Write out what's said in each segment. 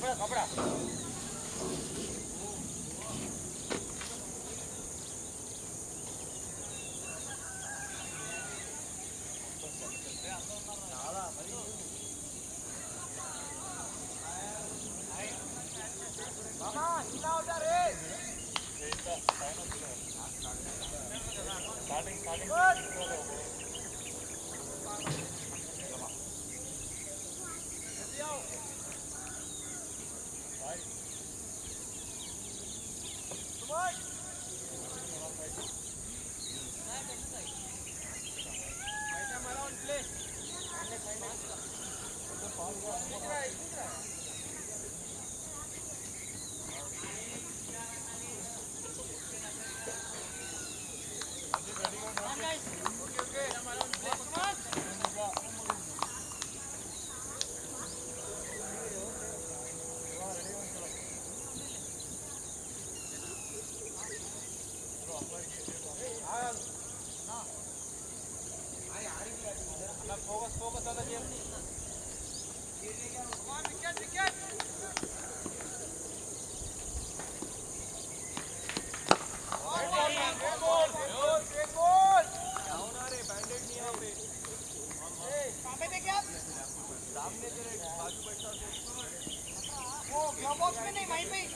Box में नहीं वहीं पे ही।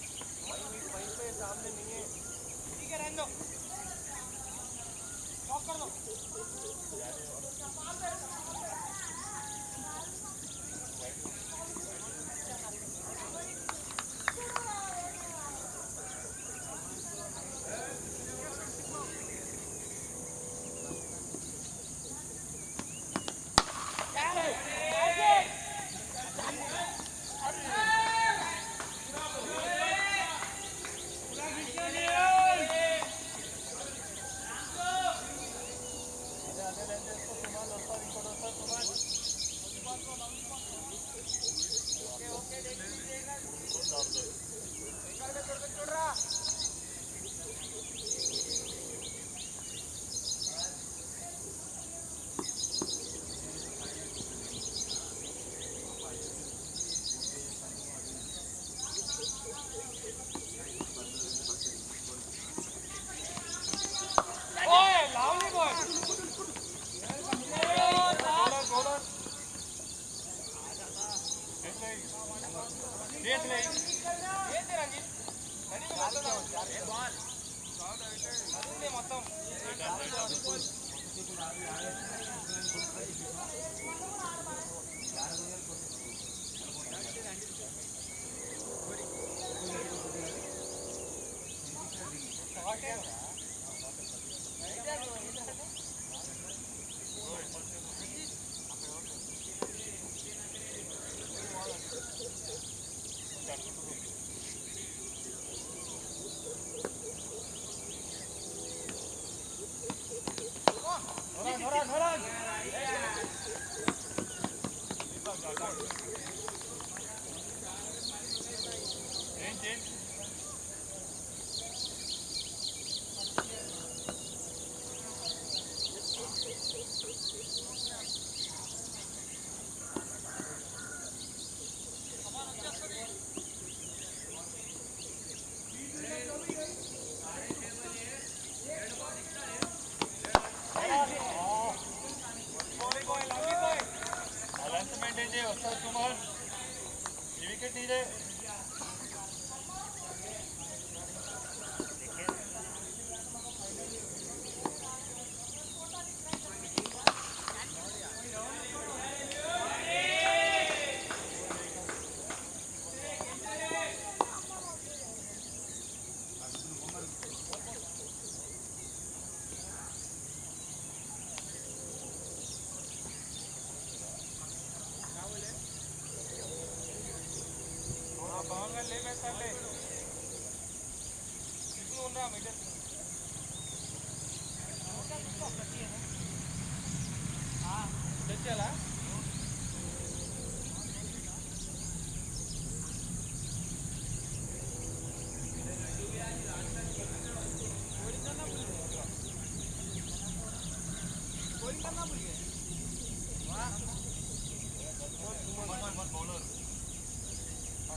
ठीक है रहने दो लॉक कर दो లెంత్ మెయింటైన్ చేయి వస్తాడు కుమార్ ఈ వికెట్ నీదే బాగా లేపేస్తాలే ఇప్పుడు ఉన్నా మిడిల్ తెచ్చాలా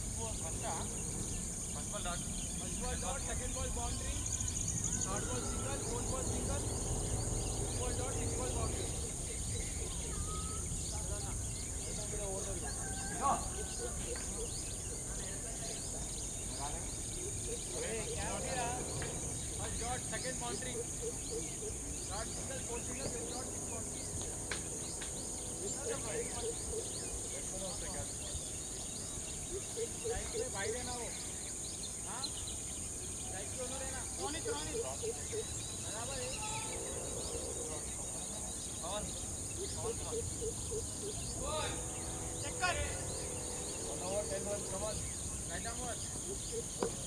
ఫస్ట్ బాల్ ఫస్టా first ball dot First ball dot, second ball boundary, third ball single, fourth ball single, fifth ball dot, sixth ball boundary. First dot, second boundary, dot single, fourth single, fifth dot, sixth boundary. Strike पे भाई देना वो हाँ strike पे उन्होंने ना कौन ही कौन ही बराबर है పవన్ పవన్ పవన్ check कर one over ten runs come on right arm over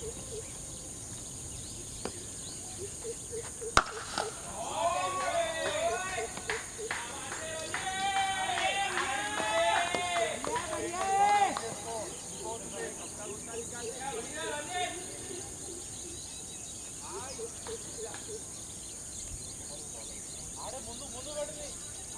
ఆడే ముందు ముందు పడింది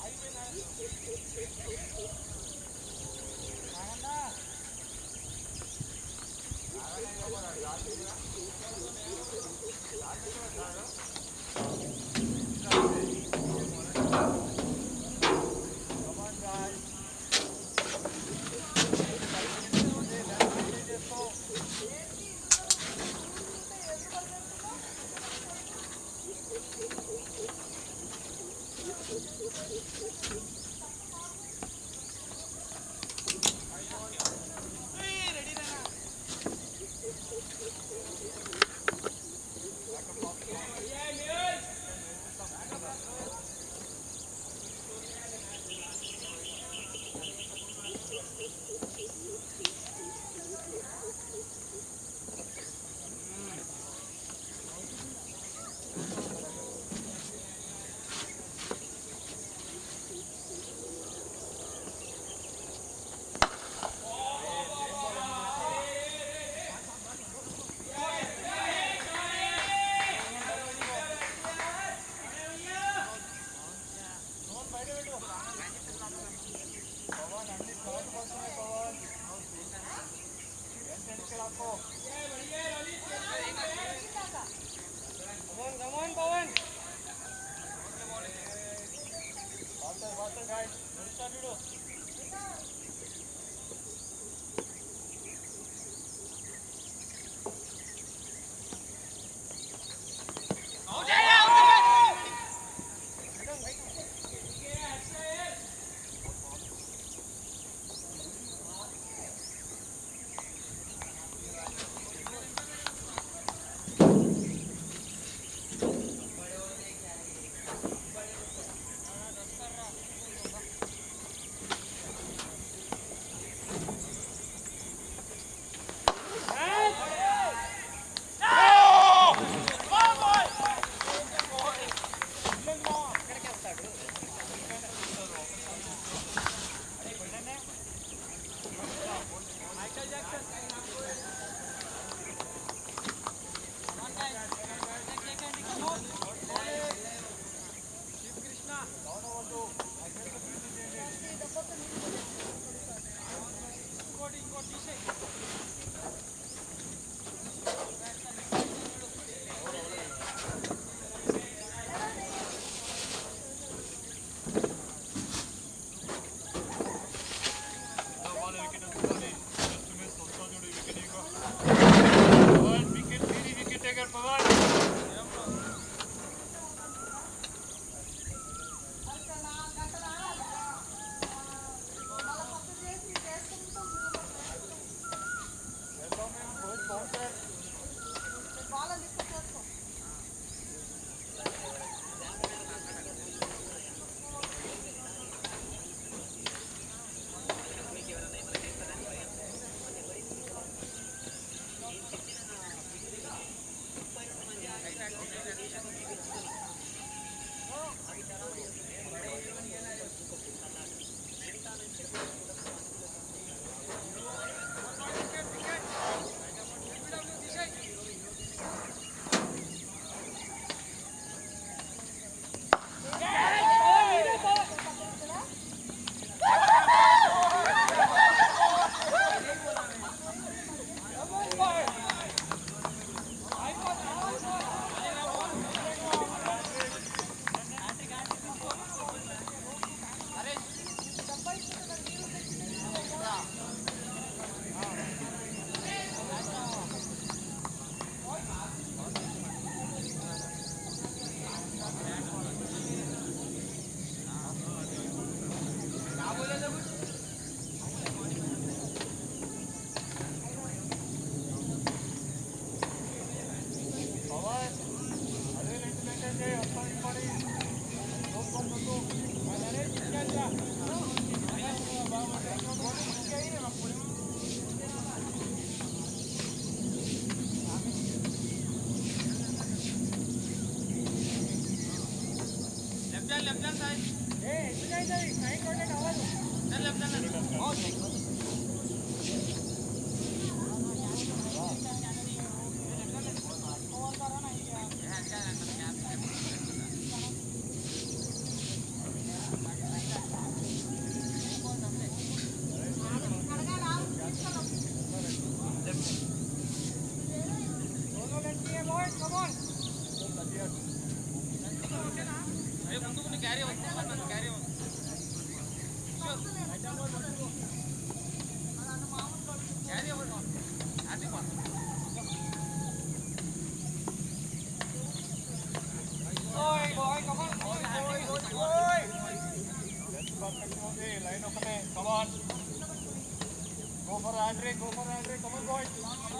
ready रहना పవన్ అన్ని థర్డ్ వస్తున్నాయి పవన్ ఎంత ఎన్నికలాకో come on come on Pavan water water guy నిలుస్తా చూడు Come లైన్ ఒకటే come on go for Andre go for Andre come on boy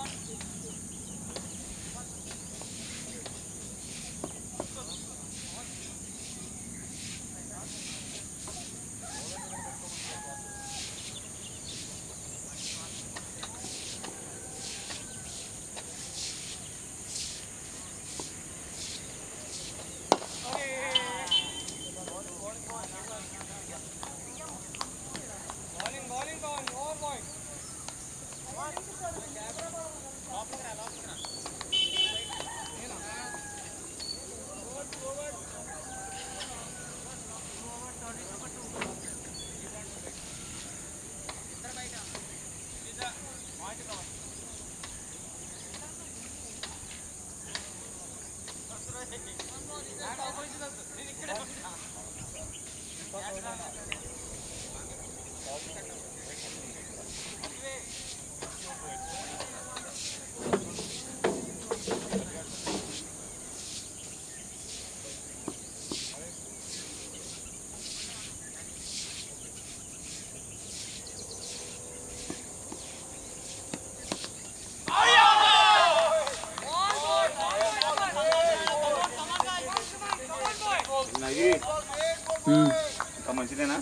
నగి ఇంకా మంచిదేనా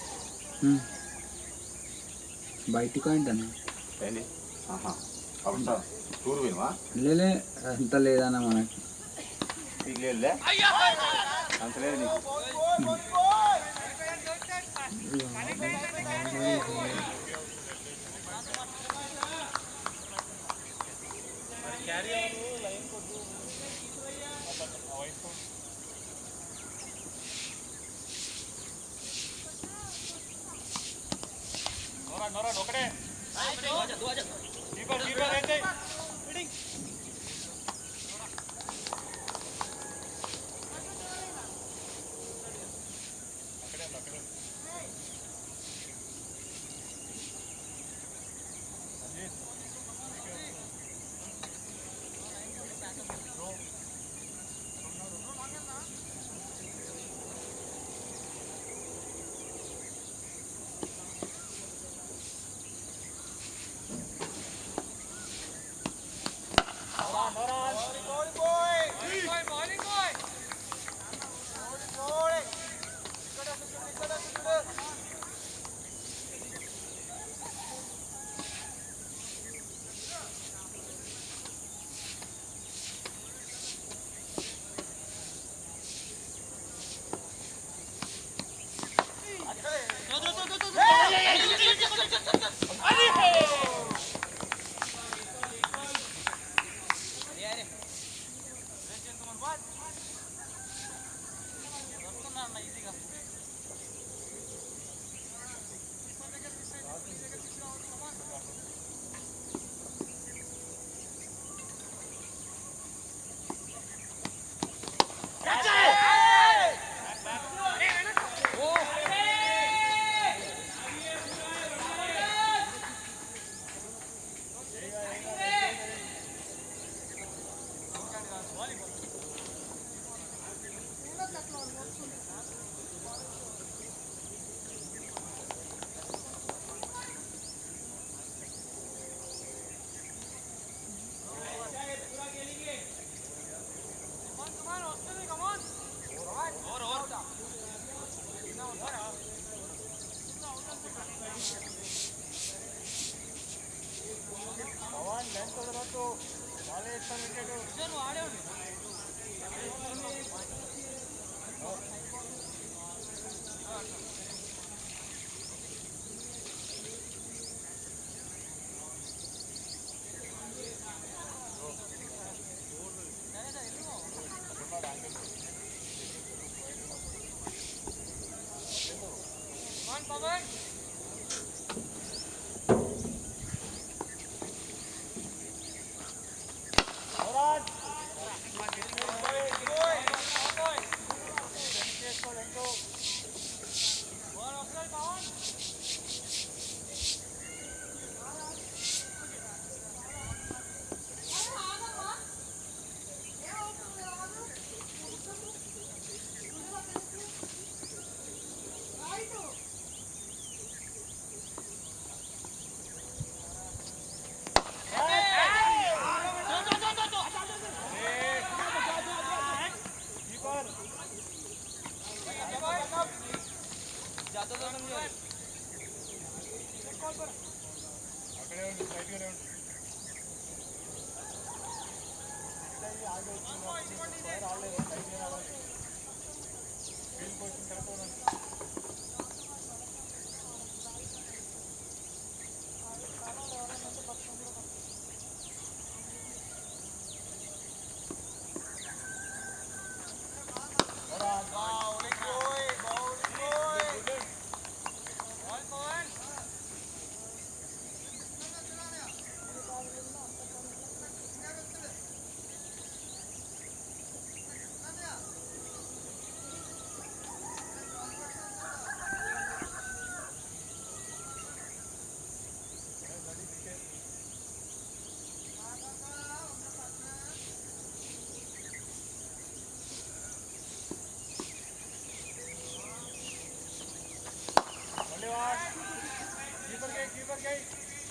బయటికి ఏంటన్నా ఏంటి ఆహా అవసరం టూర్ పోయినవా లేలే అంత లేదన్న మనకి నీకు లేదులే అంత లేదు నీకు నోరా నోరా ఒకటే కీపర్ కీపర్ అయితే పవన్ లెంత్ వదలొద్దు వాళ్ళే ఇస్తాను వికెట్ అక్కడే ఉండి బయటగానే ఉండి ఫీల్డ్ పొజిషన్ కరెక్ట్ ఉండండి మళ్ళీ what keeper guy keeper guy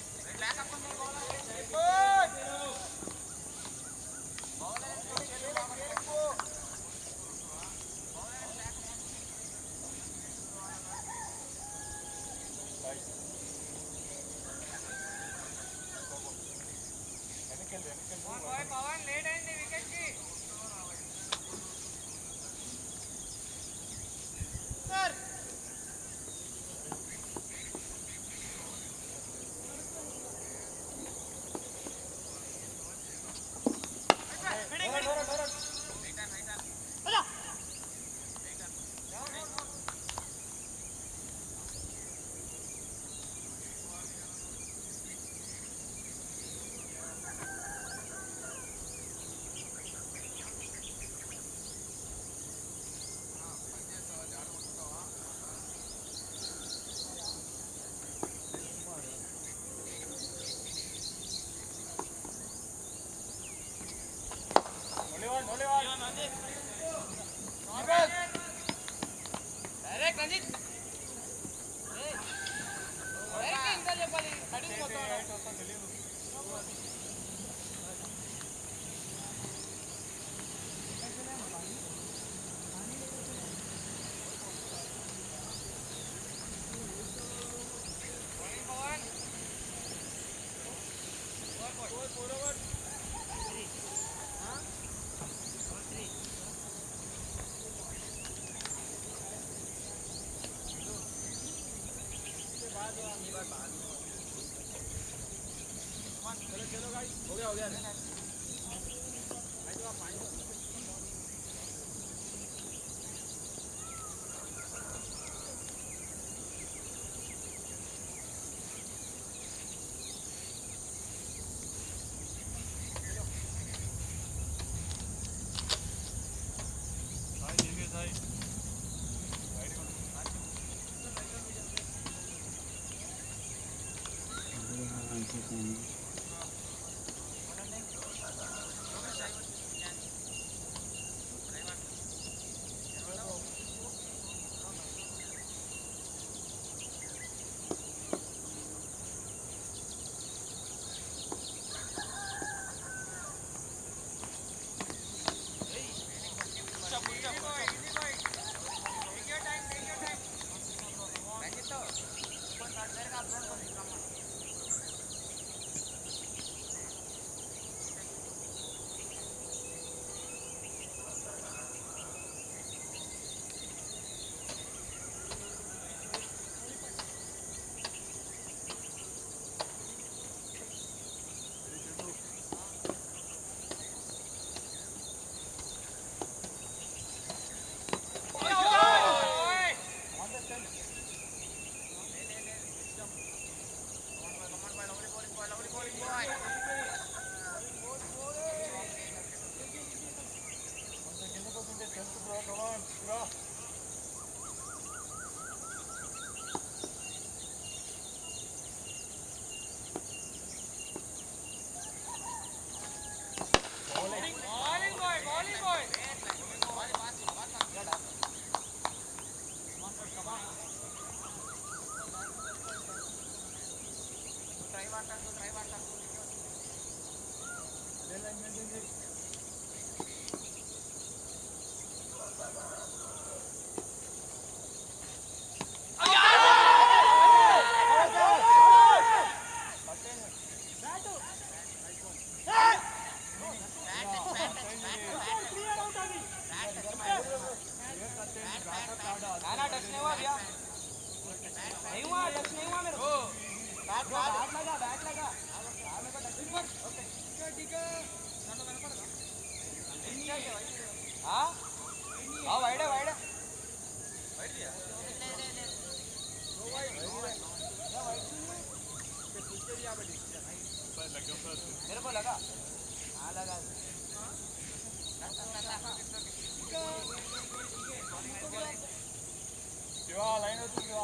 వెనకెళ్ళి వెనకెళ్ళి మళ్ళీ వాట్ మళ్ళీ వాట్ డైరెక్ట్ రంజిత్ డైరెక్ట్ ఇంకా చెప్పాలి కటింగ్ మొత్తం ఎయిట్ వస్తా తెలియదు సాయి జీవే సాయి బయటకు అంతే శివ లైన్ అవుతుంది శివ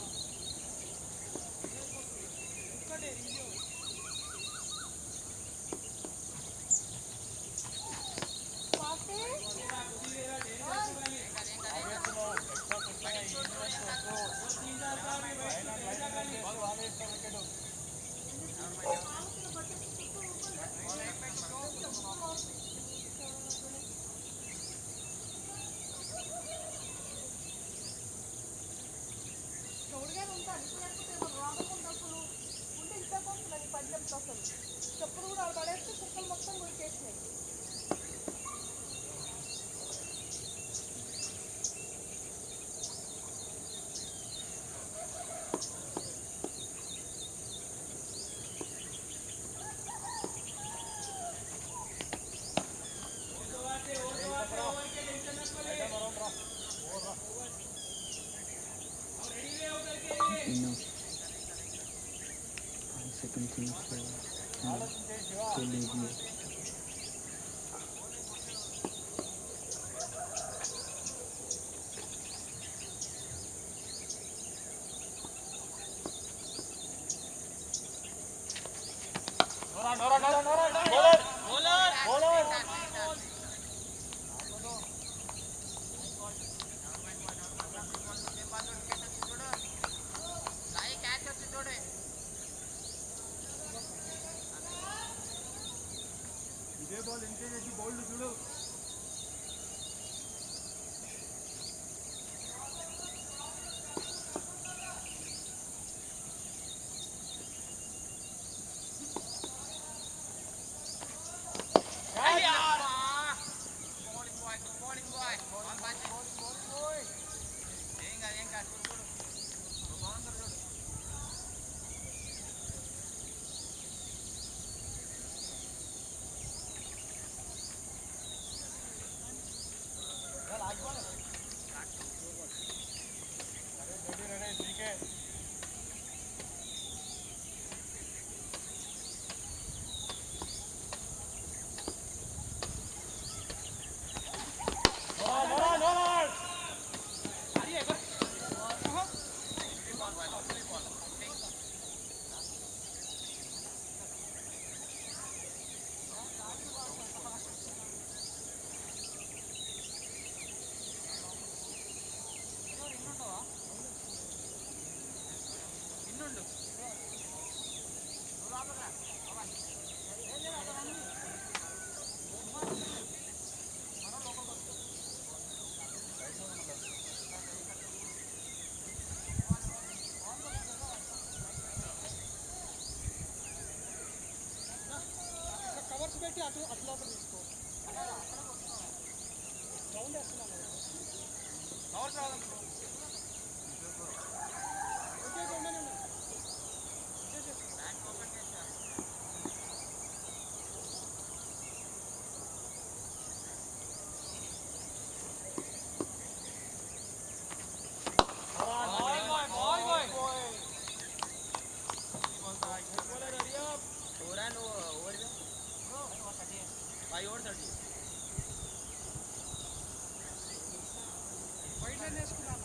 చెప్పులు కూడా ఆడ పడేస్తే కుక్కలు మొత్తం కొరికేసినాయి ఇನ್ನು సెకండ్ సెమిస్టర్ తెలియదు నోరా నోరా నోరా నోరా బౌలర్ బౌలర్ ఇదే బాల్ ఎంకరేజ్ చేసి బౌల్డ్ చూడు రెడీ రెడీ నీకే నోరా నోరా నోరా కవర్స్ పెట్టి అటు అటు లోపల తీసుకో రౌండ్ వేస్తున్నాను ఓకే ఓకే ఉండండి వైట్ లైన్ వేసుకున్నాను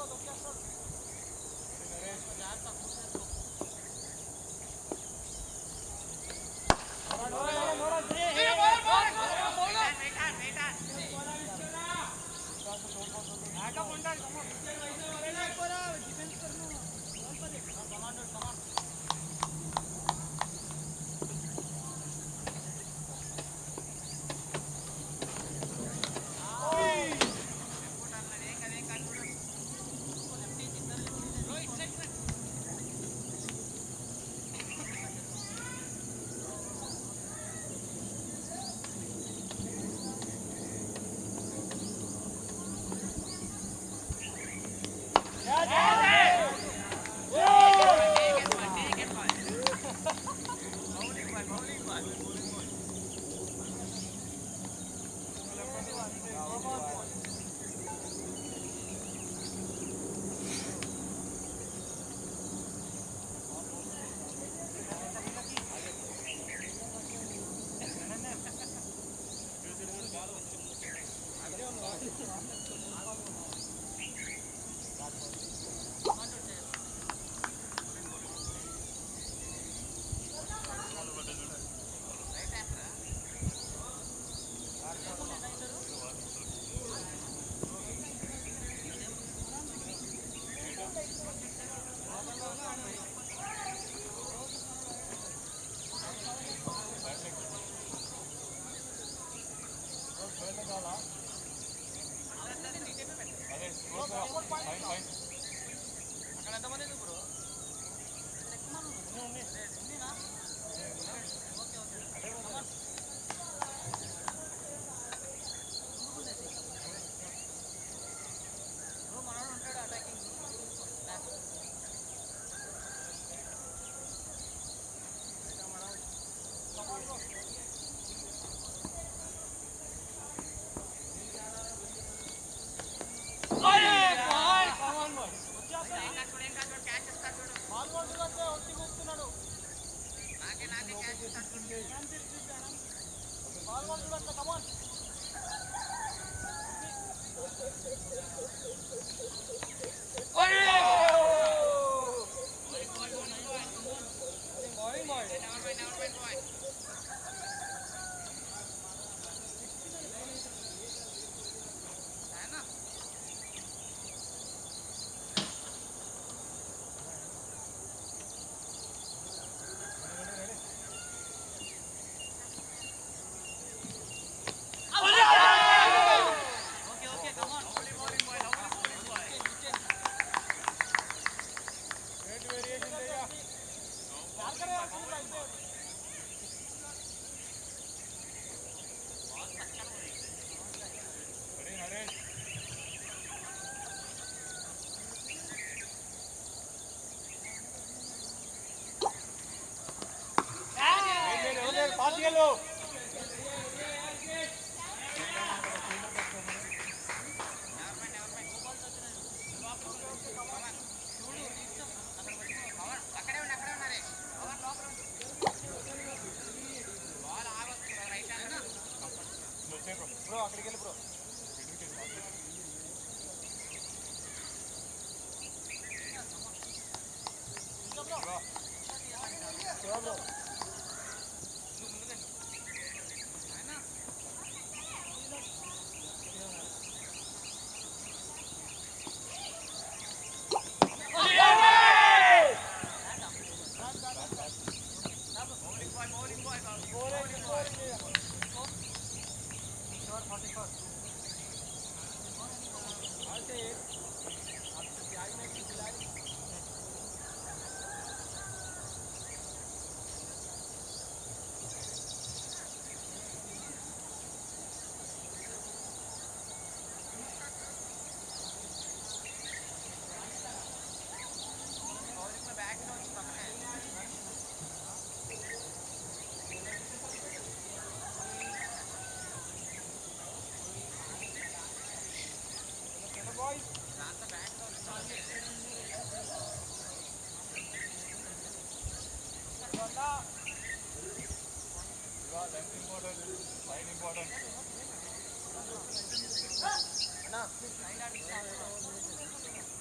ఇంపార్టెంట్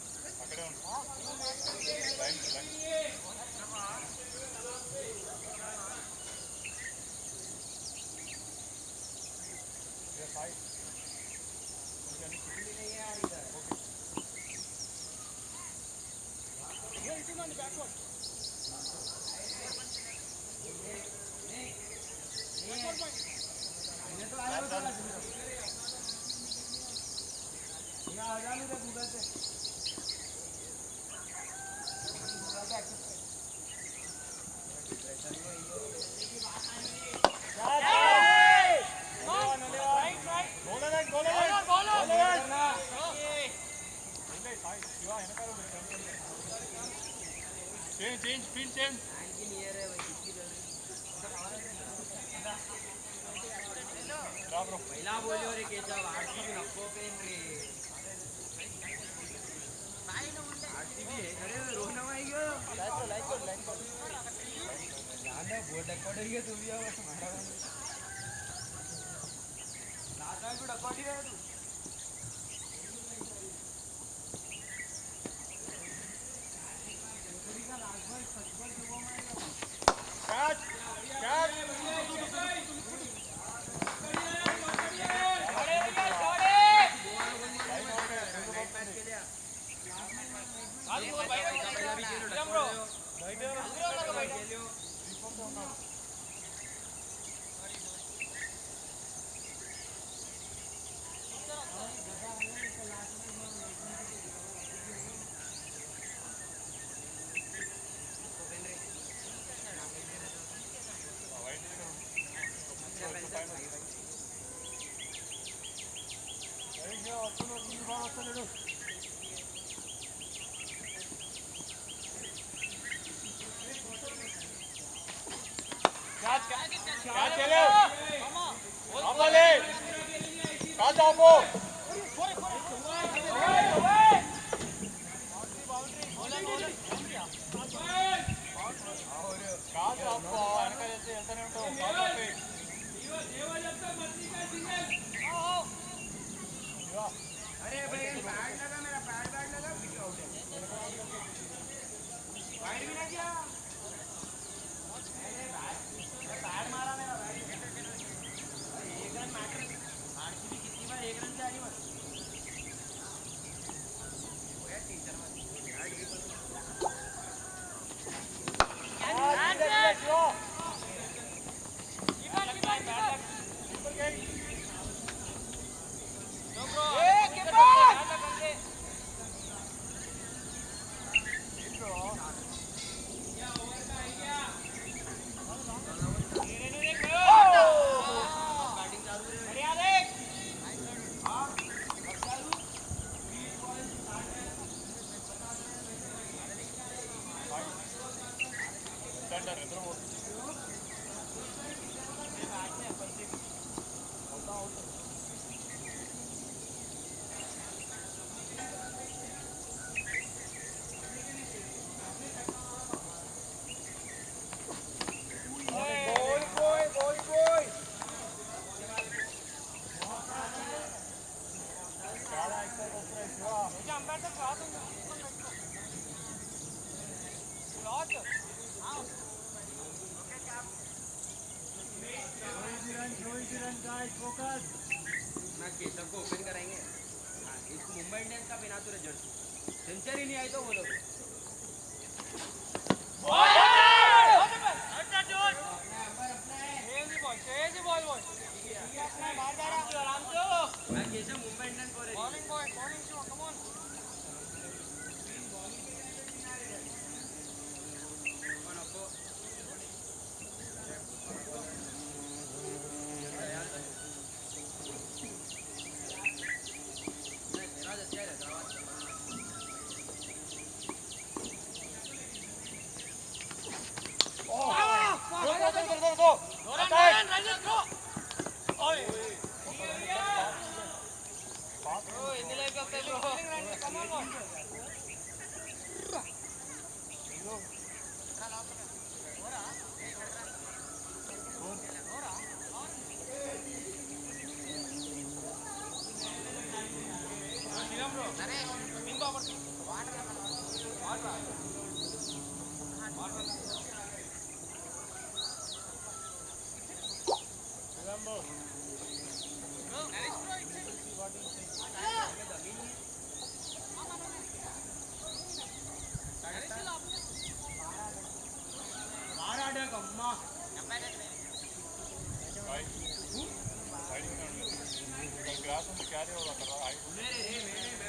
అక్కడే ఉంది లైన్ లైన్ ఇదే సాయి గోలలైన్ గోలలైన్ గోలలైన్ సాయి శివ వెనకాల చేంజ్ చేంజ్ స్పీడ్ చేంజ్ రా బ్రో पहिला बोललो रे केशव आरसीबी नको पेन रे आरसीबी अरे रोना भाई गयो लाइक कर लाइक कर जाने बोर्ड रिकॉर्ड है तू भी अब हमारा लाता भी रिकॉर्ड है तू క్యాచ్ క్యాచ్ క్యాచ్ చేయలే ఆపాలి క్యాచ్ ఆపు క్యాచ్ ఆపు వెనక చేస్తే వెళ్తానే ఉంటావు క్యాచ్ ఆపి अरे भाई पैड लगा मेरा पैड पैड लगा फिर आउट है वाइड भी ना किया पैड मारा मेरा वाइड एक रन मैटर आरसीबी कितनी बार एक रन से हारी बस वो यार तीन चार बार यार ये స్టాండర్ ఇద్దరు మూడు ना केशव को ओपन कराएंगे हाँ, इसको मुंबई इंडियंस का बिना तो जर्सी सेंचुरी नहीं आई तो बोलो मैं केशव मुंबई इंडियंस बोल रही कौन आपको राज अच्छा है हैदराबाद శ్రీరామ్ బ్రో గ్రాస్ ఉంది క్యారీ అవ్వదు అక్కడ ఆగి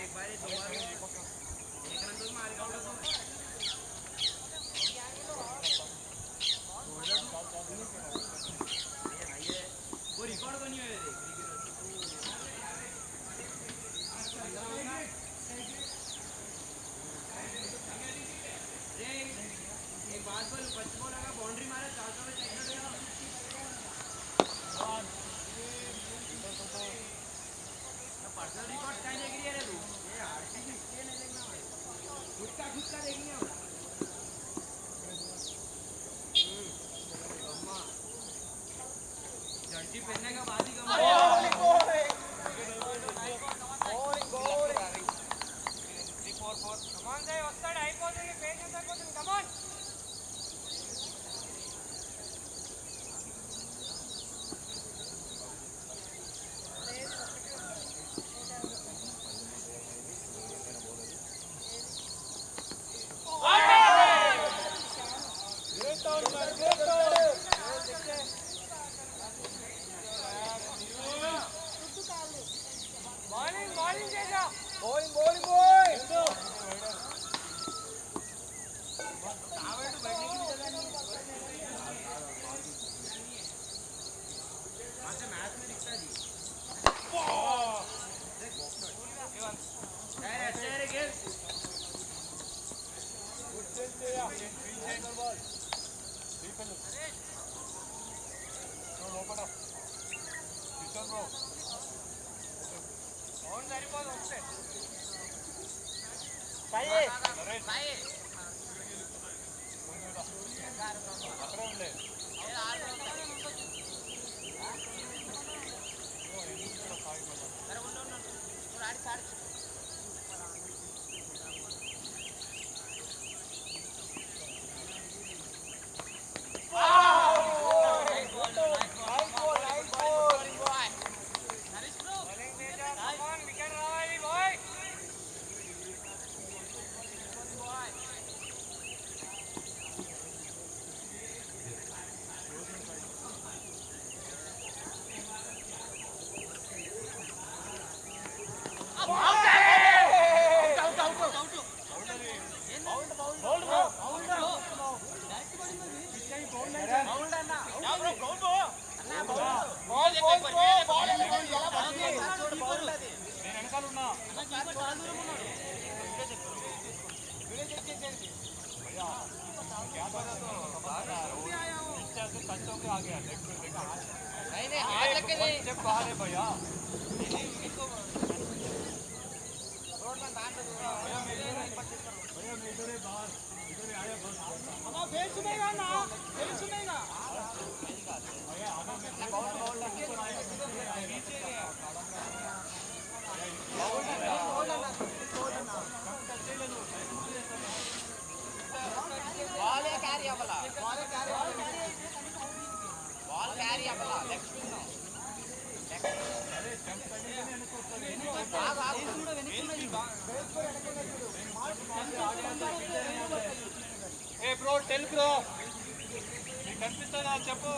నేను వెనకాల ఉన్నా पीछे से टच होके आ गया लेग पे लेग नहीं नहीं हाथ लग के नहीं जब बाहर है भैया भैया मैं इधर है बाहर इधर ही आया बस అన్నా పేర్చునేగా అన్నా పేర్చునేగా ఏ బ్రో టెల్ బ్రో నీకు కనిపిస్తుందా చెప్పు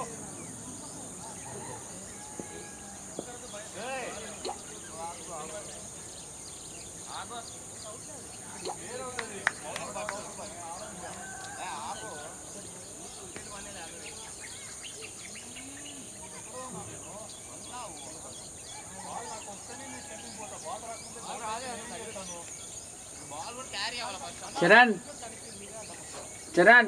ఏయ్. ఏరున్నది? బాల్ నాకు వస్తేనే నేను చెప్పింగ్ పోతా బాల్ రాకుంటే బాల్ పోతాను చరణ్ చరణ్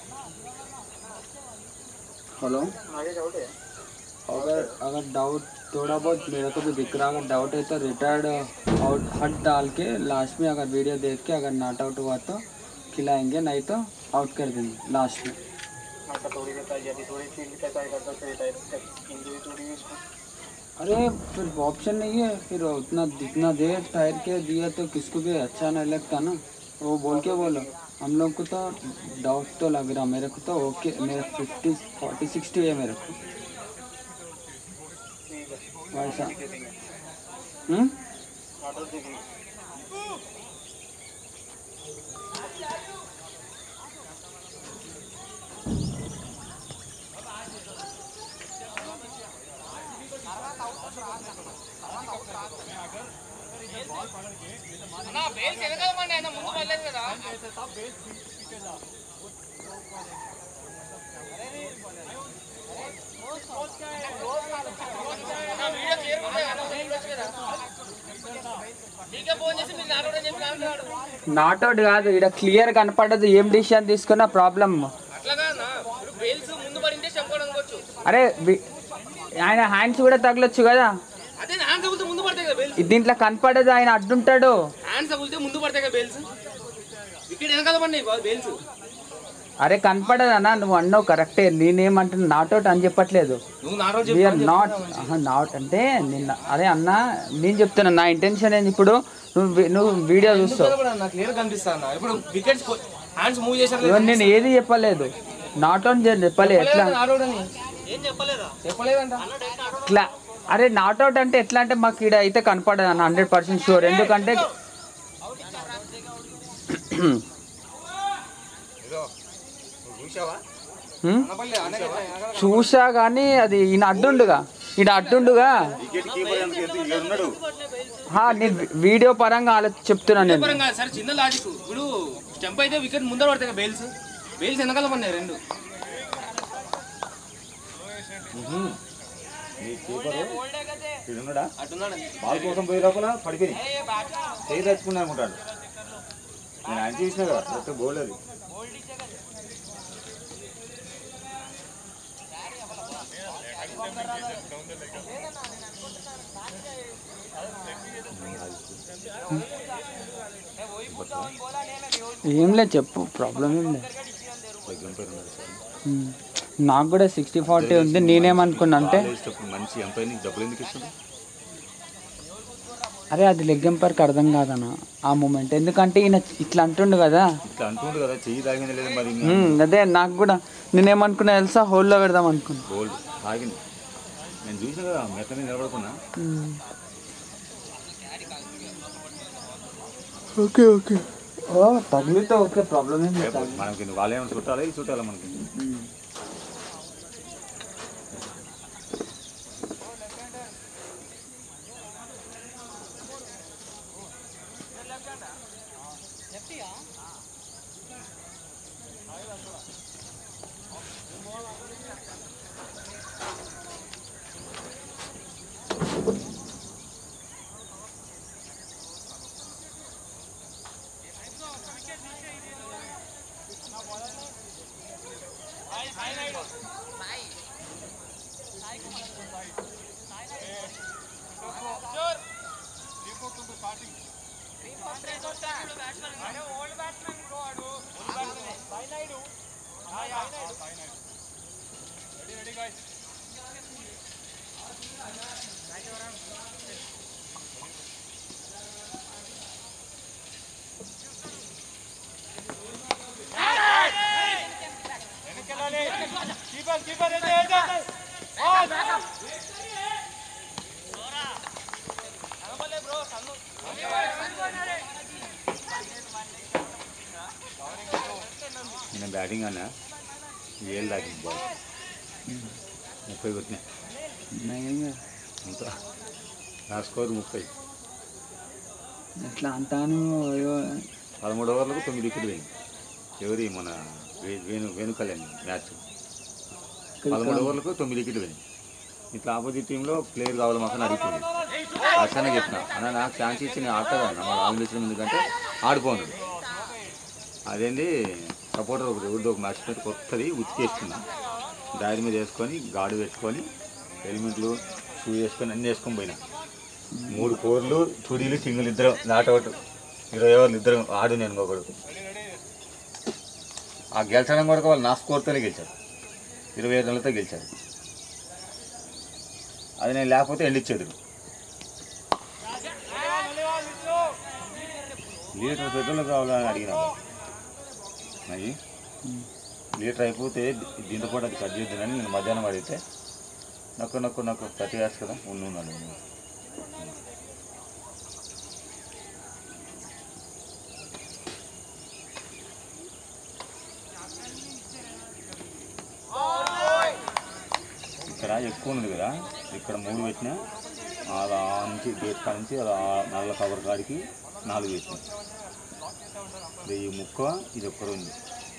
हेलो अगर अगर डाउट थोड़ा बहुत मेरे को भी दिख रहा अगर डाउट है तो रिटायर्ड आउट हट डाल के लास्ट में अगर वीडियो देख के अगर नॉट आउट हुआ तो खिलाएंगे नहीं तो आउट कर देंगे लास्ट में आता थोड़ी देर चाहिए थी थोड़ी फील्ड का ट्राई करता फिर इंजरी थोड़ी भी इसको अरे फिर ऑप्शन नहीं है फिर उतना जितना देर टायर के दिया तो किसको भी अच्छा नहीं लगता ना वो बोल के बोलो हम लोग को तो डाउट तो लग रहा मेरे को तो ओके मेरे फिफ्टी फोर्टी सिक्सटी है मेरे को ठीक है वैसा दे देंगे हम्म ऑर्डर दे देंगे నాట్ అవుట్ కాదు ఇక్కడ క్లియర్ కనపడదు ఏం డిసిషన్ తీసుకున్న ప్రాబ్లం అరే వి- ఆయన హ్యాండ్స్ కూడా తగలొచ్చు కదా అదే హ్యాండ్స్ తగిలితే ముందు పడతాయి కదా బెల్స్ దీంట్లో కనపడదు ఆయన అడ్డుంటాడు హ్యాండ్స్ తగిలితే ముందు పడతాయి కదా బెల్స్ వికెట్ వెనకాల పడినాయి బాల్ బెల్స్ అరే కనపడదు అన్న నువ్వు అన్నావు కరెక్టే నేనేమంటున్నా నాట్ అవుట్ అని చెప్పట్లేదు నువ్వు నా రోజు వీఆర్ నాట్ నాట్ అంటే నిన్న అదే అన్న నేను చెప్తున్నా నా ఇంటెన్షన్ ఏంది ఇప్పుడు నువ్వు వి- నువ్వు వీడియో చూస్తావు నాకు క్లియర్ కనిపిస్తా అన్న ఇప్పుడు వికెట్స్ హ్యాండ్స్ మూవ్ చేశారు ఇవన్నీ నేను ఏది చెప్పలేదు నాట్ అవుట్ చెప్పలే ఎట్లా ఏం చెప్పలేదా చెప్పలేదంట ఇట్లా అరే నాట్ అవుట్ అంటే ఎట్లా అంటే మాకు ఇక్కడ అయితే కనపడదు అన్న హండ్రెడ్ పర్సెంట్ షూర్ ఎందుకంటే చూసావా హ్మ్? చూసా కానీ అది ఈయన అడ్డుండుగా ఈయన అడ్డుండుగా వికెట్ కీపర్ ఎందుకు ఎందుకు ఈడ ఉన్నాడు హా, నేను వి- వీడియో పరంగా ఆలో చెప్తున్నాను నేను పరంగా సరే చిన్న లాజిక్ ఇప్పుడు స్టెంప్ అయితే వికెట్ ముందర పడతాయి కదా బెల్స్ బెల్స్ వెనకాల పడినాయి రెండు నీ కీపర్ ఈడ ఉన్నాడా అట్టున్నాడు బాల్ కోసం పోయి లోపల పడిపోయి చేయి తెచ్చుకున్నా అనుకుంటాడు నేను ఆయన చూసినా కదా మొత్తం గోల్ అది ఏం లేదు చెప్పు ప్రాబ్లం ఏం లేదు ఎంపైర్ ఉన్నాడు సార్ హ్మ్. నాకు కూడా సిక్స్టీ ఫార్టీ ఉంది నేనేమనుకున్నా అంటే బాల్ వేసేటప్పుడు మంచి ఎంపైర్ నీకు డబ్బులు ఎందుకు ఇస్తుంది అరే అది లెగ్ ఎంపైర్కి అర్థం కాదన్న ఆ మూమెంట్ ఎందుకంటే ఈయన ఇట్లా అంటుండు కదా ఇట్లా అంటుండు కదా చెయ్యి తాగింది లేదు మరి హ్మ్, అదే నాకు కూడా నేనేమనుకున్నా తెలుసా హోల్లో పెడదాం అనుకున్నా గోల్డ్ తాగింది నేను చూసిన కదా మెత్త మీద నిలబడుకున్నా ఓకే ఓకే తగిలితే ఓకే ప్రాబ్లం ఏం లేదు లేకపోతే మనకి వాళ్ళు ఏమైనా చుట్టాలా ఇది చుట్టాలా మనకి కీపర్ కీపర్ ఏదే ఏదే నేను బ్యాటింగ్ అన్నా ఏళ్ళు తాకింది బాల్ ముప్పై కొట్టినాయి నయంగా. అంత నా స్కోర్ ముప్పై ఎట్లా అంటాను అయ్యో. పదమూడు ఓవర్లకు తొమ్మిది వికెట్ పోయింది ఎవరి మన వే- వేణు వేణు కళ్యాణ్ మ్యాచ్ పదమూడు ఓవర్లకు తొమ్మిది వికెట్ పోయింది ఇట్లా ఆపోజిట్ టీంలో ప్లేయర్ కావాలి మాకు అని అడిగింది అట్లనే చెప్పిన అన్న నాకు ఛాన్స్ ఇచ్చి నేను ఆడతాను అన్న మన ఆంగ్లేశ్వరం ఎందుకంటే ఆడిపోను అదేంటి సపోర్టర్ ఒకటి ఎవరిదో ఒక మ్యాచ్ కొత్తది ఉతికేసుకున్నా డైరీ మీద వేసుకొని గాడి పెట్టుకొని హెల్మెట్లు షూ వేసుకొని అన్నీ వేసుకొని పోయినా మూడు కోర్లు చుడీలు సింగిల్ ఇద్దరు నాటౌట్ ఇరవై ఓవర్లు ఇద్దరు ఆడు నేను ఒకడు ఆ గెలిచడం కూడా వాళ్ళు నా స్కోర్తోనే గెలిచారు ఇరవై ఐదు నెలలతో గెలిచారు అది నేను లేకపోతే ఎండిచ్చేది లీటర్ పెట్రోల్ కావాలని అడిగినా అయ్యి లీటర్ అయిపోతే దీ- దీంతో పాటు అది కట్ చేద్దానని నేను మధ్యాహ్నం అడిగితే నాకు నాకు నాకు థర్టీ ఇయర్స్ కదా ఉండు ఉన్నాను ఇక్కడ ఎక్కువ ఉంది కదా ఇక్కడ మూడు పెట్టినా అలా నుంచి గేట్ కాడ నుంచి అలా నల్ల కవర్ కాడికి నాలుగు పెట్టినా ఇది ఈ ముక్క ఇది ఒక్కరు ఉంది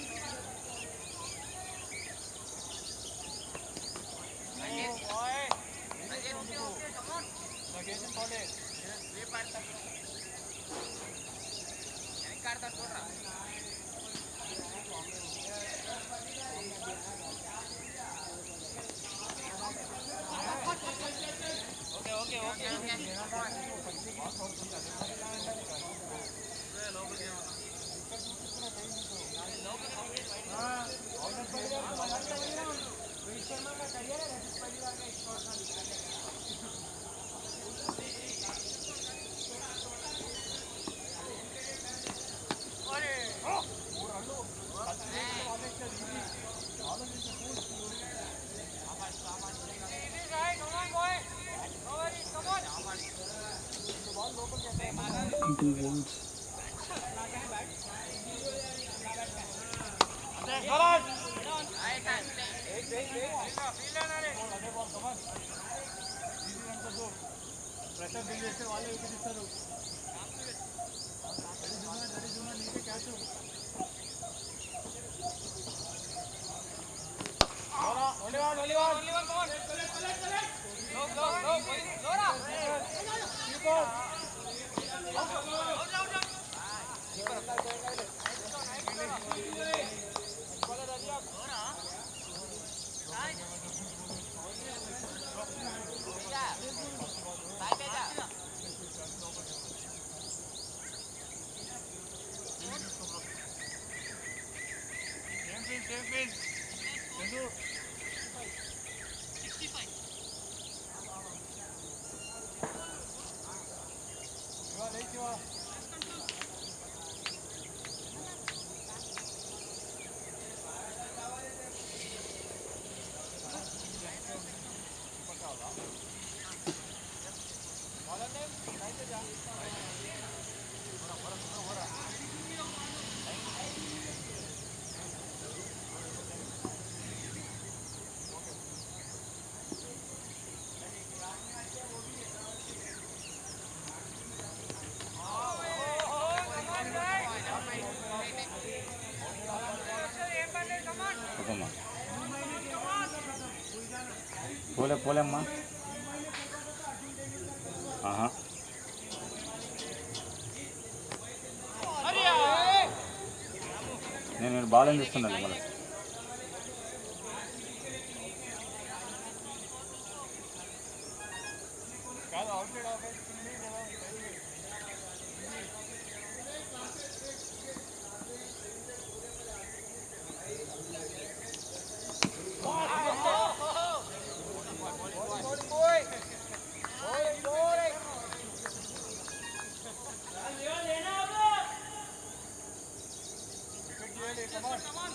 Two goals. ప్రెషర్ బిల్ చేస్తే వాళ్ళే వికెట్ ఇస్తారు same field same field Chandu Shiva లే శివ ఒకమ్మా పోలే పోలేమ్మా ఆహా నేను నేను బాగా చూస్తున్నాను మళ్ళీ కాదు అవుట్ సైడ్ అవుట్ సైడ్ కదా వికెట్ చేయాలి కమాన్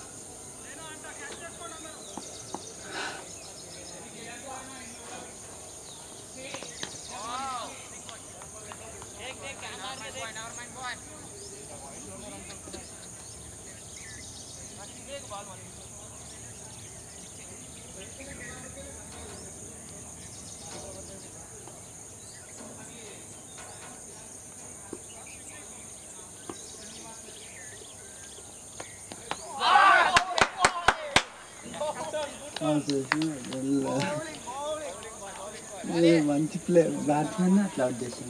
ఏ మంచి ప్లే బ్యాట్స్మెన్ అట్లా అవుట్ చేసింది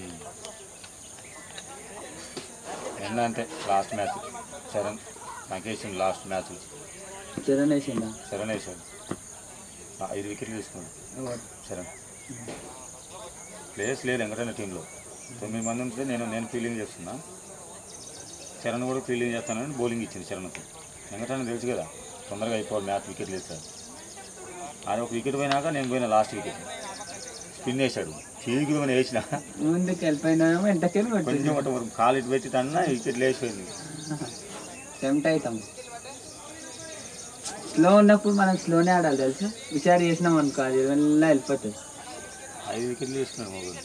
ఎన్న అంటే లాస్ట్ మ్యాచ్ చరణ్ నాకేసింది లాస్ట్ మ్యాచ్ చరణ్ వేసిందా చరణ్ వేసాడు ఆ, ఐదు వికెట్లు తీసుకున్నాడు ఎవరు? చరణ్ ప్లేయర్స్ లేరు వెంకటన్న టీంలో తొమ్మిది మంది ఉంటే నేను నేను ఫీల్డింగ్ చేస్తున్నా చరణ్ కూడా ఫీల్డింగ్ చేస్తానని బౌలింగ్ ఇచ్చింది చరణ్కి వెంకటన్న తెలుసు కదా తొందరగా అయిపోవాలి మ్యాచ్ వికెట్ లేదు సార్ ఆయన ఒక వికెట్ పోయినాక నేను పోయిన లాస్ట్ వికెట్ స్పిన్ వేశాడు చీకి పోయిన వేసిన ముందుకు వెళ్ళిపోయినామో వెంటకెళ్ళి కొట్టేసి కొంచెం ఒకటి ఒక కాలు ఇటు పెట్టి తన్నా వికెట్ లేచిపోయింది టెంప్ట్ అవుతాం స్లో ఉన్నప్పుడు మనం స్లోనే ఆడాలి తెలుసా విచారి చేసినాం అనుకో అది వెళ్ళా వెళ్ళిపోతుంది ఐదు వికెట్లు వేసుకున్నాడు మొబైల్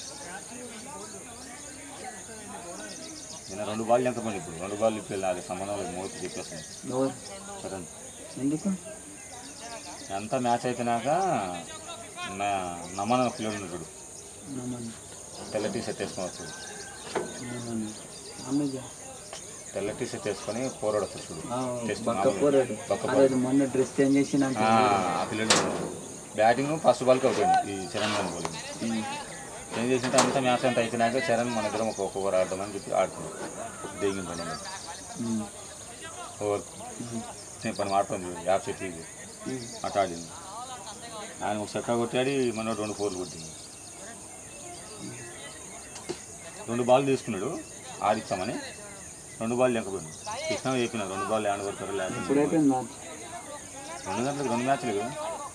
నేను రెండు బాల్ ఎంత పని ఇప్పుడు రెండు బాల్ ఇప్పుడు అది సంబంధం లేదు మూడు చెప్పేస్తాను ఎవరు చరణ్ ఎందుకు ఎంత మ్యాచ్ అయిపోయినాక నా నమ్మన పిల్లడు ఉన్నాడు నమ్మను తెల్ల టీ షర్ట్ వేసుకొని వస్తాడు నమ్మను అమ్మయ్య తెల్ల టీ షర్ట్ వేసుకొని పోరాడు వస్తాడు చూడు టెస్ట్ బక్క మామూలు. పోరాడు బక్క ఆ రోజు మొన్న డ్రెస్ చేంజ్ చేసినాక ఆ, ఆ పిల్లడు బ్యాటింగ్ ఫస్ట్ బాల్కి అవుతుంది ఈ చరణ్ గారి బౌలింగ్ ఏం చేసింటే అంతా మ్యాచ్ అంతా అయిపోయినాక చరణ్ మన ఇద్దరం ఒక ఒక ఓవర్ ఆడదామని చెప్పి ఆడుతున్నాం దిగిన పని ఉమ్, ఓవర్ నేను పని ఆడుతుంది యాప్ సెట్ ఇది ఉమ్. అట్లా ఆడింది ఆయన ఒక చెక్క కొట్టాడు మన రెండు ఫోర్లు కొట్టింది రెండు బాల్ తీసుకున్నాడు ఆడిచ్చామని రెండు బాల్ లేకపోయింది కృష్ణ చెప్పిన రెండు బాల్ ల్యాండ్ కొడతారు ఇప్పుడు లేకపోతే అయిపోయింది మ్యాచ్ రెండు గంటలకు రెండు మ్యాచ్లు కదా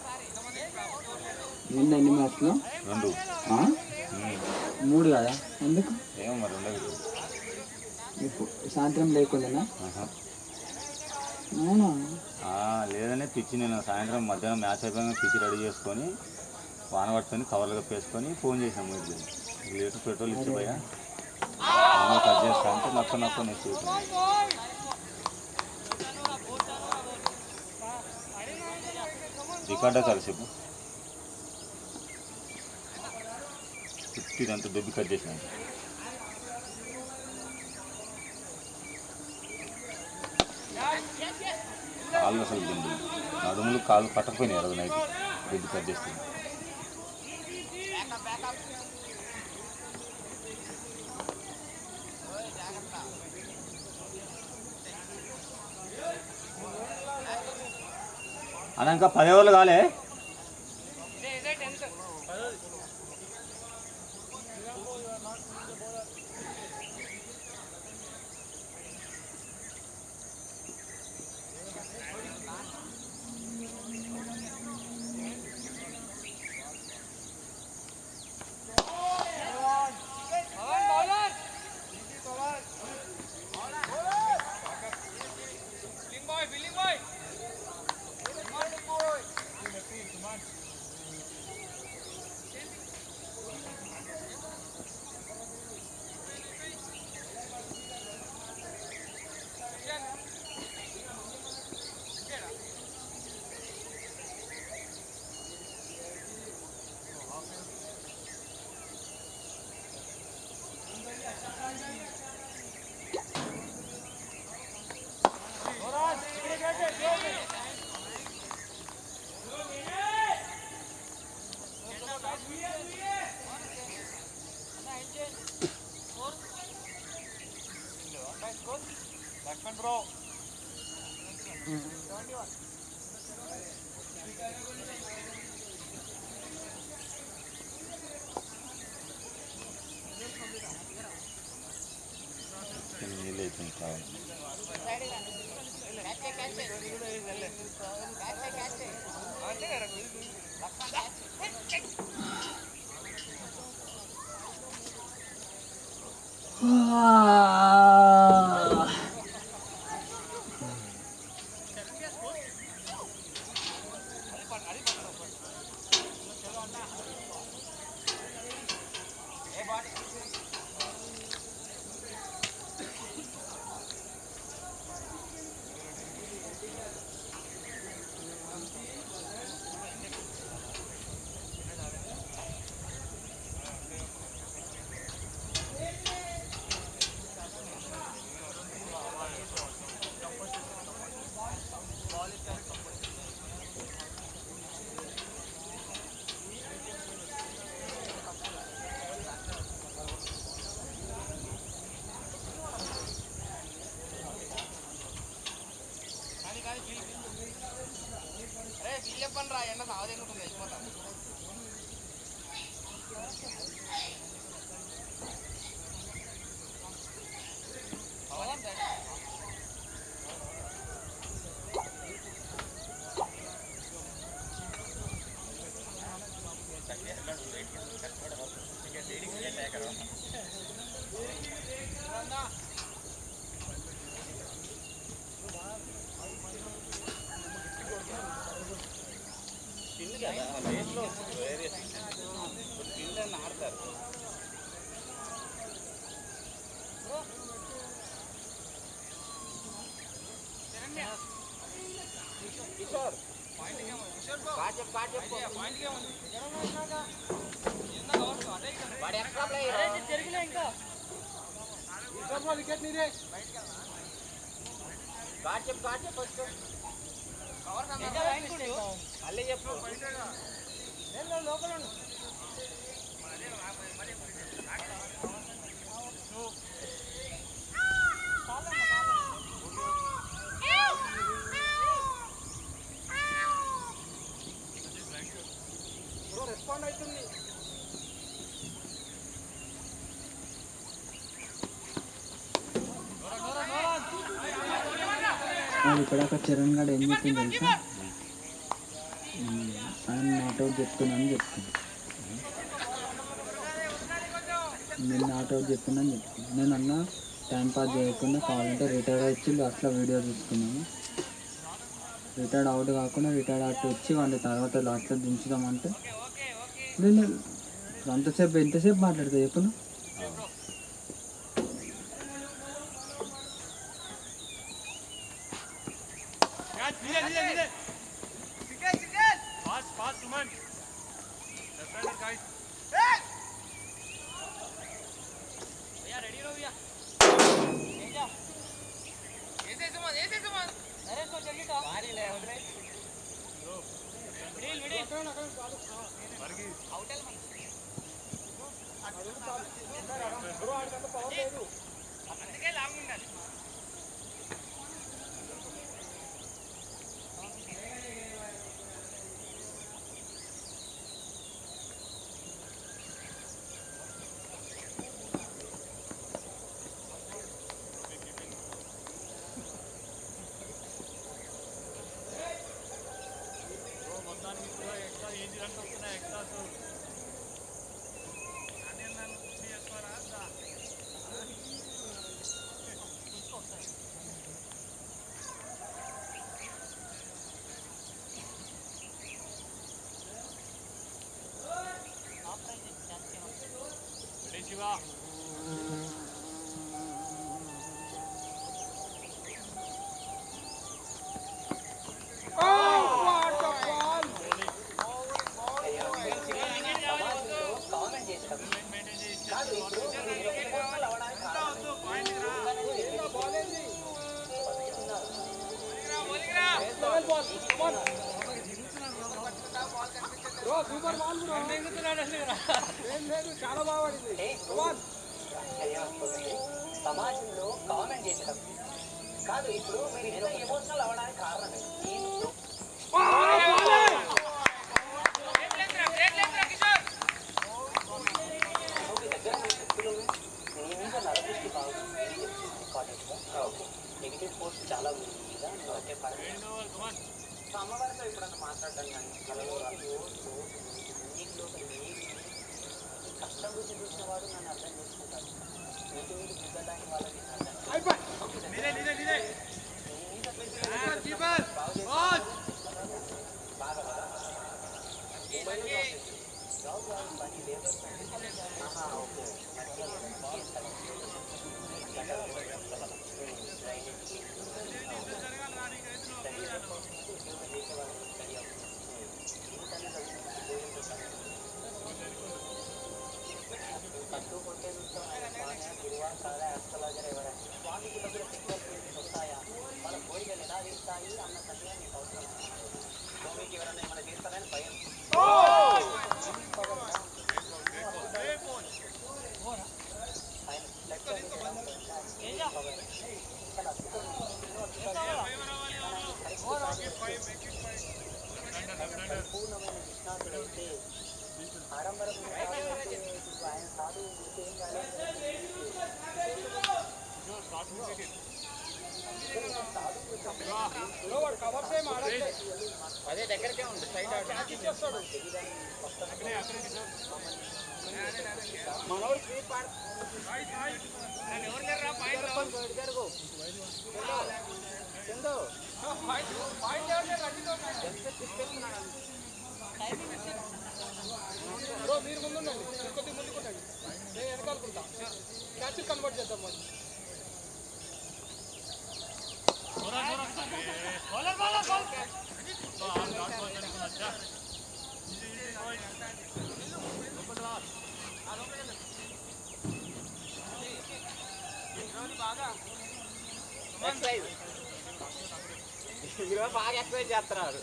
నిన్న ఎన్ని మ్యాచ్లు రెండు ఆ? ఉమ్. మూడు కదా ఎందుకు ఏమో మరి రెండో వికెట్. ఇప్పుడు సాయంత్రం లేకుండా ఆహా. అవునా ఆ, లేదనే పిచ్చి నేను సాయంత్రం మధ్యాహ్నం మ్యాచ్ అయిపోయాక పిచ్చి రెడీ చేసుకొని వాన పట్టుకొని కవర్లు కప్పేసుకొని ఫోన్ చేసాం మీరు లీటర్ పెట్రోల్ ఇచ్చి పోయా అమ్మాయి కట్ చేస్తా అంటే నక్క నక్క నెక్స్ట్ రికార్డే కలిసి చుట్టూ ఇదంతా దెబ్బి కట్ చేసినాను కాళ్ళు అసలు దిండి నడుములు కాళ్ళు పట్టకపోయినాయి రోజు నైట్ దెబ్బి కట్ చేస్తుంది అన్న ఇంకా పది ఓవర్లు కాలే లక్ష్మణ్ బ్రో నీళ్ళు అయిపోయింది కావాలి వికెట్ నీదే మళ్ళీ చెప్పు లోపల ఉండు రెస్పాండ్ అవుతుంది వాడు ఇక్కడ ఒక చరణ్ గారు ఏం చెప్పింది తెలుసా ఉమ్, ఆయన నాటౌట్ చెప్తున్నాను చెప్తుంది నేను నాటౌట్ చెప్తున్నాను చెప్తుంది నేను అన్న టైం పాస్ చేయకుండా కావాలంటే రిటైర్ వచ్చి అట్లా వీడియో తీసుకున్నాను రిటైర్డ్ అవుట్ కాకుండా రిటైర్డ్ అవుట్ వచ్చి వాడి తర్వాత లాస్ట్లో దించుదామంటే నేను అంతసేపు ఎంతసేపు మాట్లాడతా చెప్పు నువ్వు? Catch, నీదే, నీదే, నీదే. Fast, fast, Suman. Left-hander, guys. మొత్తానికి కూడా ఎక్స్ట్రా ఏంటి అంటే వస్తున్నాయి extras ready Shiva super ball bro ఏం లేదు చాలా బాగా పడింది సమాజంలో కామెంట్ చేసేటప్పుడు కాదు ఇప్పుడు మీరు ఇంత ఎమోషనల్ అవ్వడానికి కారణం ఏంటి? నువ్వు దగ్గర ఉన్న వ్యక్తులు నీ మీద నరదృష్టి బాగుంది కాలేజ్లో ఓకే నెగిటివ్ పోస్ట్ చాలా ఉంది నీ మీద నువ్వు అంటే పర్లేదు సో అమ్మవారితో ఎప్పుడన్నా మాట్లాడడం కానీ కలలో రోజు నీకు లోపల ఏమి కష్టం గురించి చూసిన వాడు నన్ను అర్థం చేసుకుంటాడు నీకు వీళ్ళు దిగ్గదాని వాళ్ళని అర్థం నీదే నీదే నీదే కీపర్ బాల్ పట్టు కొట్టే గురువాసాల ఆస్ట్రాలజర్ ఎవరైనా స్వామికి దగ్గర ఫిజికల్ ఫీలింగ్స్ వస్తాయా వాళ్ళ కోరికలు ఎలా తీస్తాయి అన్న సందేహం నీకు అవసరం స్వామికి ఎవరైనా ఏమైనా తీస్తారని భయం ఆయన చాలా అద్భుతం పూర్ణమైన నిష్ణాతుడైతే అదే దగ్గరకే ఉంది సైడ్ క్యాచ్ ఇచ్చేస్తాడు మనోడు స్వీట్ పాడు ఎవరు లేరురా పాయింట్ జరుగు చందు పాయింట్ ఎవరు లేరు అడ్డుతో ఎంత తిప్పేస్తున్నాడు బ్రో మీరు ముందు ఉండండి కొద్దిగా ముందుకుంటండి నేను వెనకాలకుంటా క్యాచ్ కన్వర్ట్ చేద్దాం మరి ఎక్సైజ్ ఈరోజు బాగా ఎక్సైజ్ చేస్తున్నారు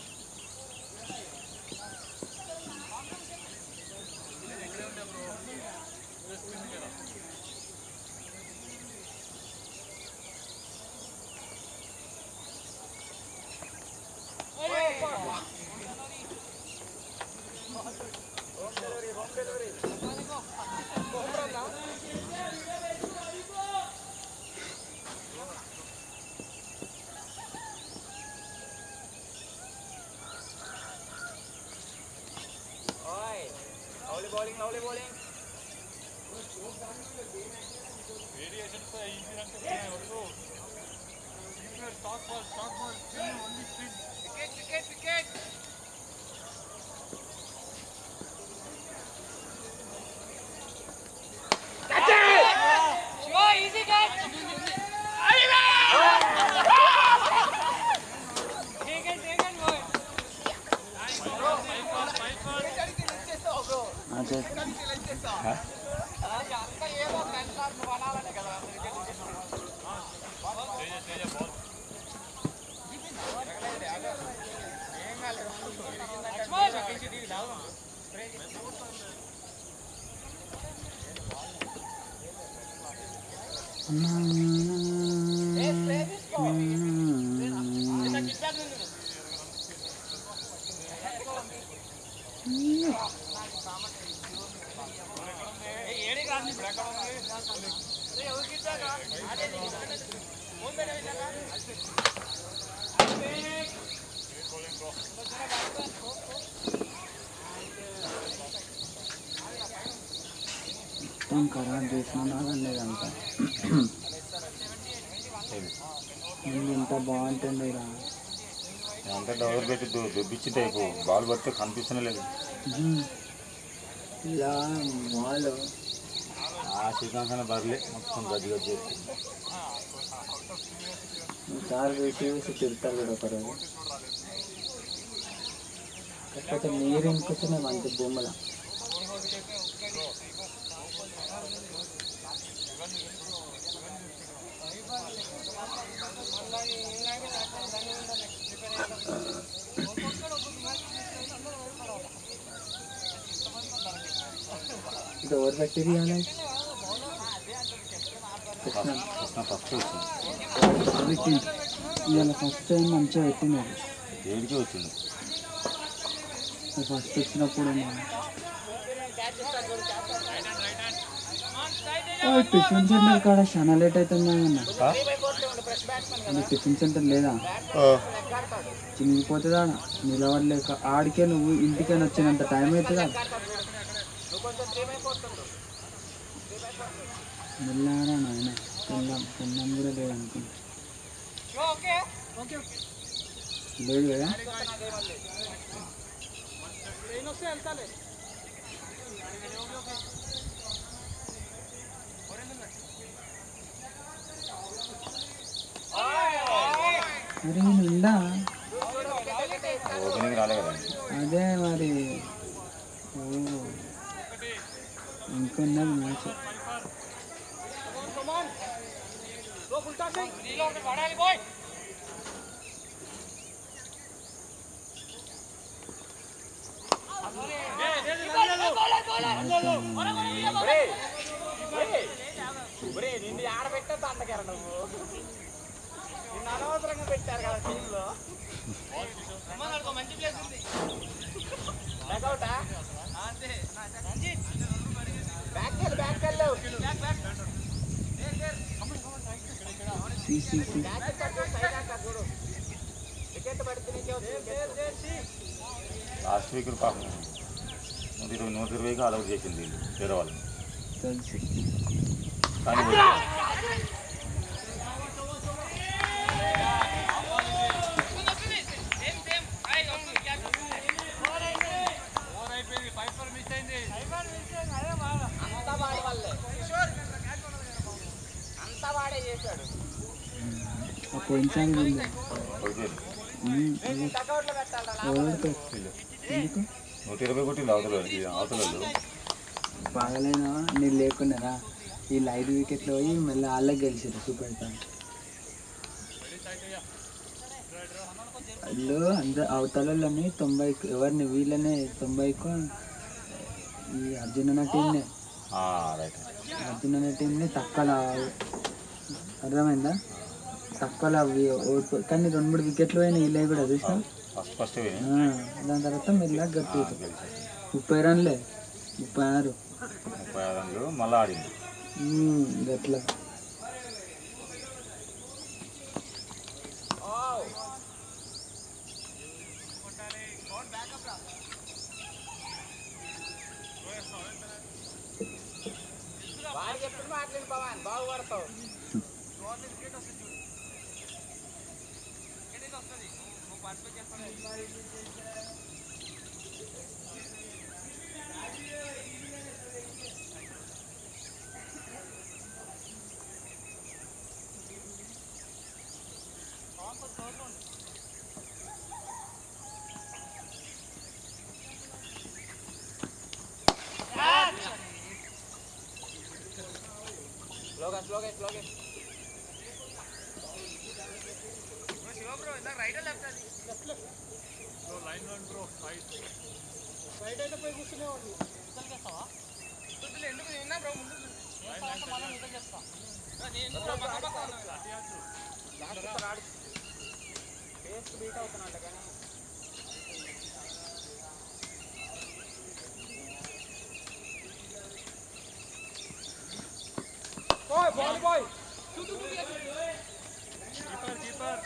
ఓయ్ lovely bowling lovely bowling variations easy అంటే వరకు stock ball stock ball only spin wicket wicket wicket అదే మొత్తం ఖరాబ్ చేసిన లేదంతా ముందు ఎంత బాగుంటుంది రా అంతా డవర్ పెట్టి దు- దుబ్బిచ్చింటే అయిపో బాల్ పడితే కనిపిస్తూనే లేదు ఇలా వాళ్ళు ఆ శ్రీకాంత్ బర్లే మొత్తం గది గది చేస్తుంది చారు వేసి వేసి తిడతారు కూడా ఒకరోజు కాకపోతే నీరు ఇంకుతున్నాయి మంచి భూముల ఇది ఎవరు పెట్టింది ఇవాళ? కృష్ణ కృష్ణ ఫస్ట్ వచ్చింది పెట్టింది ఇవాళ ఫస్ట్ టైం మంచిగా పెట్టినారు ఏడికి వచ్చింది ఫస్ట్ వచ్చినప్పుడు టిఫిన్ సెంటర్ కాడ చాలా లేట్ అవుతుంది అన్న అంటే టిఫిన్ సెంటర్ లేదా చినిగిపోతుందా నిలవడలేక ఆడికే నువ్వు ఇంటికైనా వచ్చినంత టైం అవుతుందా మెల్లారా నాయన తిన్నాం తిన్నాం కూడా లేదు అనుకుంటా ఓకే ఓకే లేదు కదా ట్రైన్ వస్తే వెళ్తాలే మరి నిండా ఓపెనింగ్ రాలే కదా అదే మరి ఓ ఇంకొన్నది మ్యాచ్ కమాన్ లో ఫుల్ టాస్ లో పడాలి బాయ్ ఒరే నిన్ను ఆడబెట్టే దండగారు నువ్వు నిన్ను అనవసరంగా పెట్టారు కదా టీంలో మంచి ప్లేస్ ఉంది सी सी లాస్ట్ వీక్ పాపం నూట ఇరవై నూట ఇరవైకి అలౌట్ చేసింది వీళ్ళు వేరే వాళ్ళు चल सी కానీ ఓవర్ అయిపోయింది పైపర్ మిస్ అయింది అంతా వాడి వల్లే అంతా వాడే చేశాడు కొంచెం ఉంది కొడిపోయారు డకౌట్లో పెట్టాలి ఎవరితో వీళ్ళు ఎందుకు నూట ఇరవై కొట్టింది అవతల ఈ అవతల వాళ్ళు బాగలేనా నేను లేకున్నారా వీళ్ళు ఐదు వికెట్లు పోయి మళ్ళీ వాళ్ళకి గెలిచారు సూపర్ టాన్ వాళ్ళు అందరు అవతలని తొంభైకు ఎవరిని వీళ్ళనే తొంభైకు ఈ అర్జున్ అన్న టీంనే ఆ, రైట్ అర్జున్ అన్న టీంని తక్కువ అర్థమైందా తక్కువ ఓడిపో కానీ రెండు మూడు వికెట్లు పోయినాయి వీళ్ళే కూడా చూసినా ఫస్ట్ ఫస్ట్ పోయి దాని తర్వాత మెల్లగా గట్టి గెలిచారు ముప్పై రన్లే ముప్పై ఆరు ముప్పై ఆరు రన్లు మళ్ళీ ఆడింది ఉమ్, గట్లా వాడు చెప్పిన మాట్లాడి పవన్ బాగుపడతావు స్లోగా స్లోగా స్లోగా line one bro fight right అయితే పోయి కూర్చునేవాడు ఎందుకు నిన్న బ్రో ముందు టేస్ట్ బీట్ అవుతున్నాడు కానీ boy ball boy keeper keeper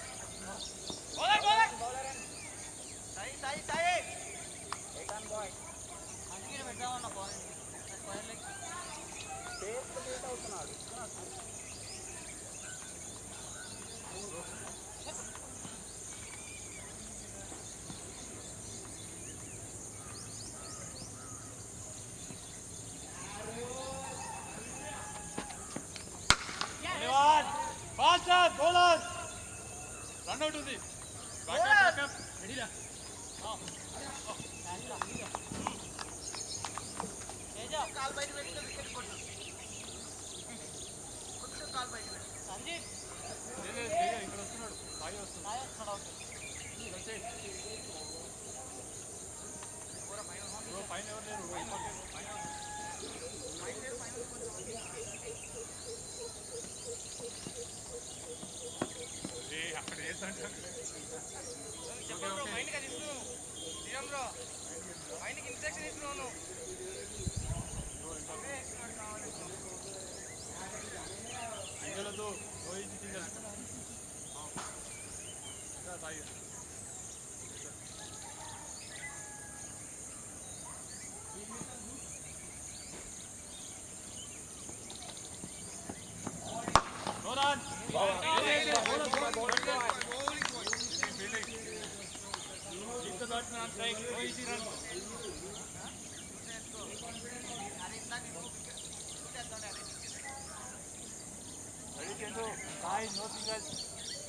taste beat అవుతున్నాడు ధన్యవాద్ ఫాస్టర్ బౌలర్ రన్ అవుట్ ఉంది బ్యాకప్ బ్యాకప్ రెడీరా కాల్ బయట పెట్టి వికెట్ కొట్టు కొట్టు కాల్ బయట ఇక్కడ వస్తున్నాడు సాయి వస్తున్నాడు బ్రో పైన ఎవరు లేరు బ్రో ఇంపార్టెంట్ పైన ఏ అక్కడ ఏంటంటే ఇంజలతో Rohit single Sai Ronan! Keep the batsman on strike. No easy run. Ready, Kenzo? Sai, no singles.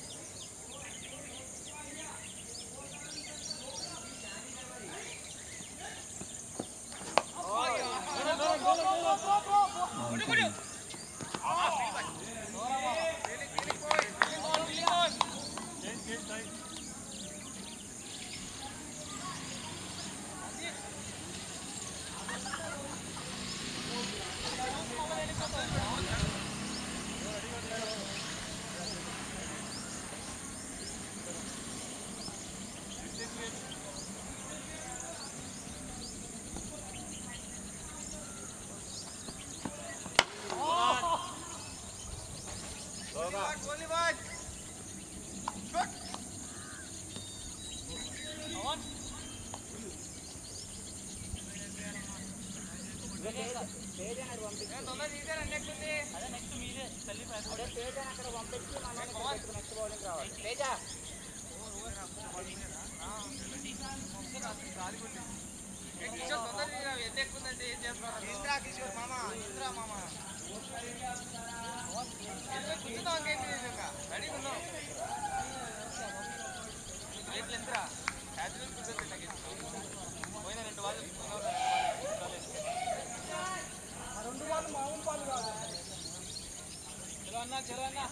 Change, change, Sai. తొందర తీసారండి ఎక్కుతుంది తేజ ఏ కిషోర్ తొందర తీరా ఎంత ఎక్కుందంటే ఏం చేస్తున్నారు ఇంద్రా కిషోర్ మామ ఇంద్రా మామ కూర్చున్నాం ఇంకేంటి ఇంకా రెడీగా ఉన్నాం రేట్లు ఎంతరా యాక్చువల్ కూర్చొని పోయిన రెండు వాళ్ళు రెండు వాళ్ళు మామూలు పాలు కాదు చలో అన్న చలో అన్న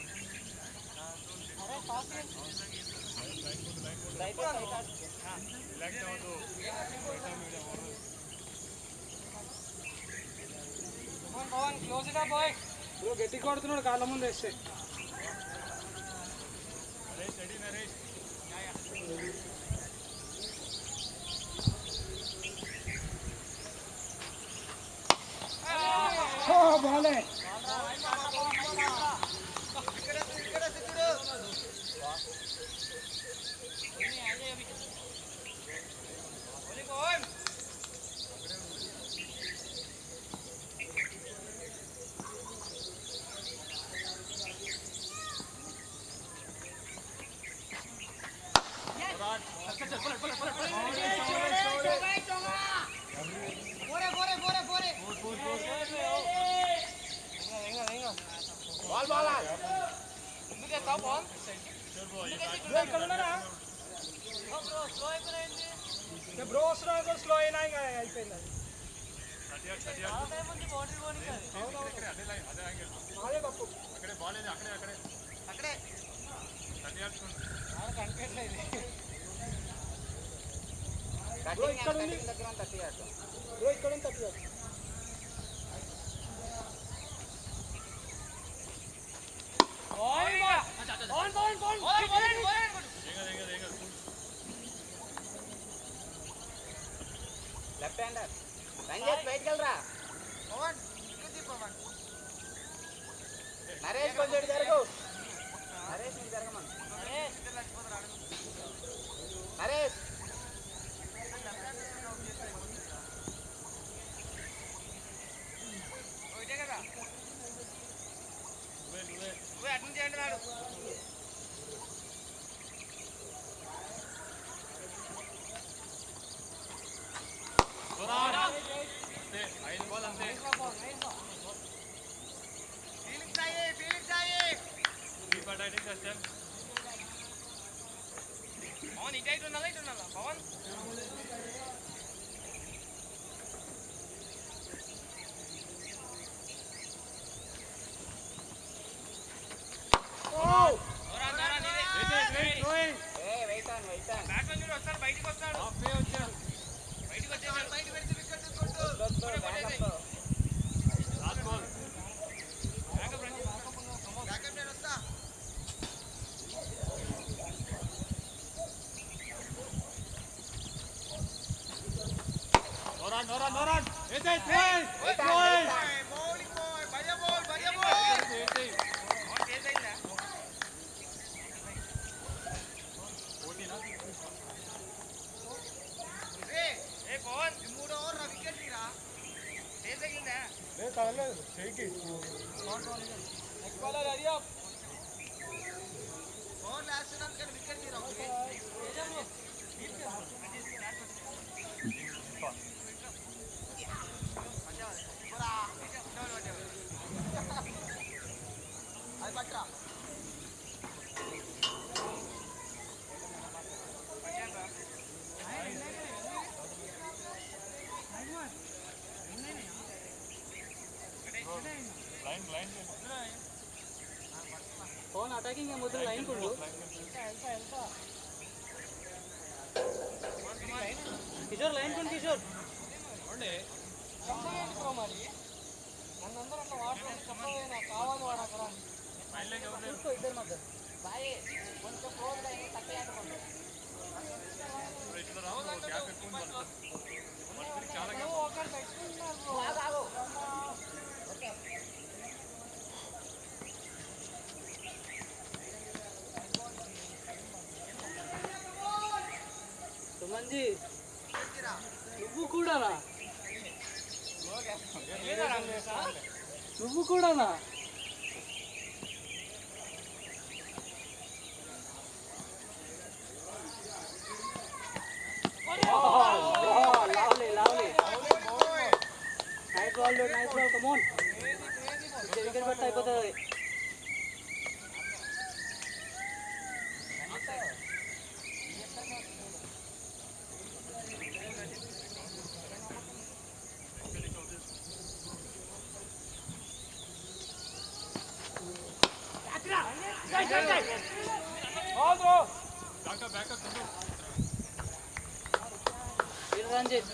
అరే fast Pavan close it boy bro గట్టి కొడుతున్నాడు కాళ్ళ ముందు వేస్తే బాలే బాల్ బాల్ ఎందుకు వేస్తావు బాల్ ఇక్కడ ఉన్నారా బ్రో స్లో స్లో అయినా ఇంకా అయిపోయింది అది అదే తప్పు అక్కడే ఆడ కనిపించలేదు బ్రో ఇక్కడ ఉంది బ్రో ఇక్కడ ఉంది తప్పు లెఫ్ట్ హ్యాండర్ రంజేష్ బయటికి వెళ్ళరా నరేష్ కొంచెం ఇటు జరుగు నరేష్ నీకు జరగమను నరేష్ ఇదే కదా నువ్వే అటెండ్ చేయండి నాడు ఫీలింగ్స్ అయ్యి ఫీలింగ్స్ అయ్యి పవన్ ఇటు ఇటు ఉండాలా ఇటు ఉండాలా పవన్ దూరా, దూరా, నీదే. ఏ wait on wait on batsmen చూడు వస్తాడు బయటికి వస్తాడు బయటికి వచ్చేసాడు బయటికి వచ్చి వికెట్ తీసుకుంటూ కొట్టే, కొట్టేసేయ్. బ్యాకప్ రండి. బ్యాకప్ నేను వస్తా బౌలింగ్ బాయ్ భయ బాల్ భయ బాల్ అవును, చేసేయిందా? ఏ, ఏ పవన్ ఈ మూడో ఓవర్ నా వికెట్ తీరా చేసేగిందా పవన్ లాస్ట్ కానీ వికెట్ తీరా ఒకటి. అది పట్టరా ఫోన్ అటాకింగ్ ఏమొద్దు లైన్ కొడు కిషోర్ లైన్ కొడు కిషోర్ మరి నన్నందరూ అట్లా వాడుతుంది చెప్పవే నాకు కావాలి వాడు అక్కడ చూసుకో ఇద్దరు మధ్య సాయి కొంచెం క్లోజ్ అయ్యి తక్కువ ఆడుకోండి ఆగు, ఆగు. సుమన్జీ నువ్వు కూడా రా నువ్వు కూడానా nice ball nice ball come on wicket పడితే అయిపోతుంది రంజిత్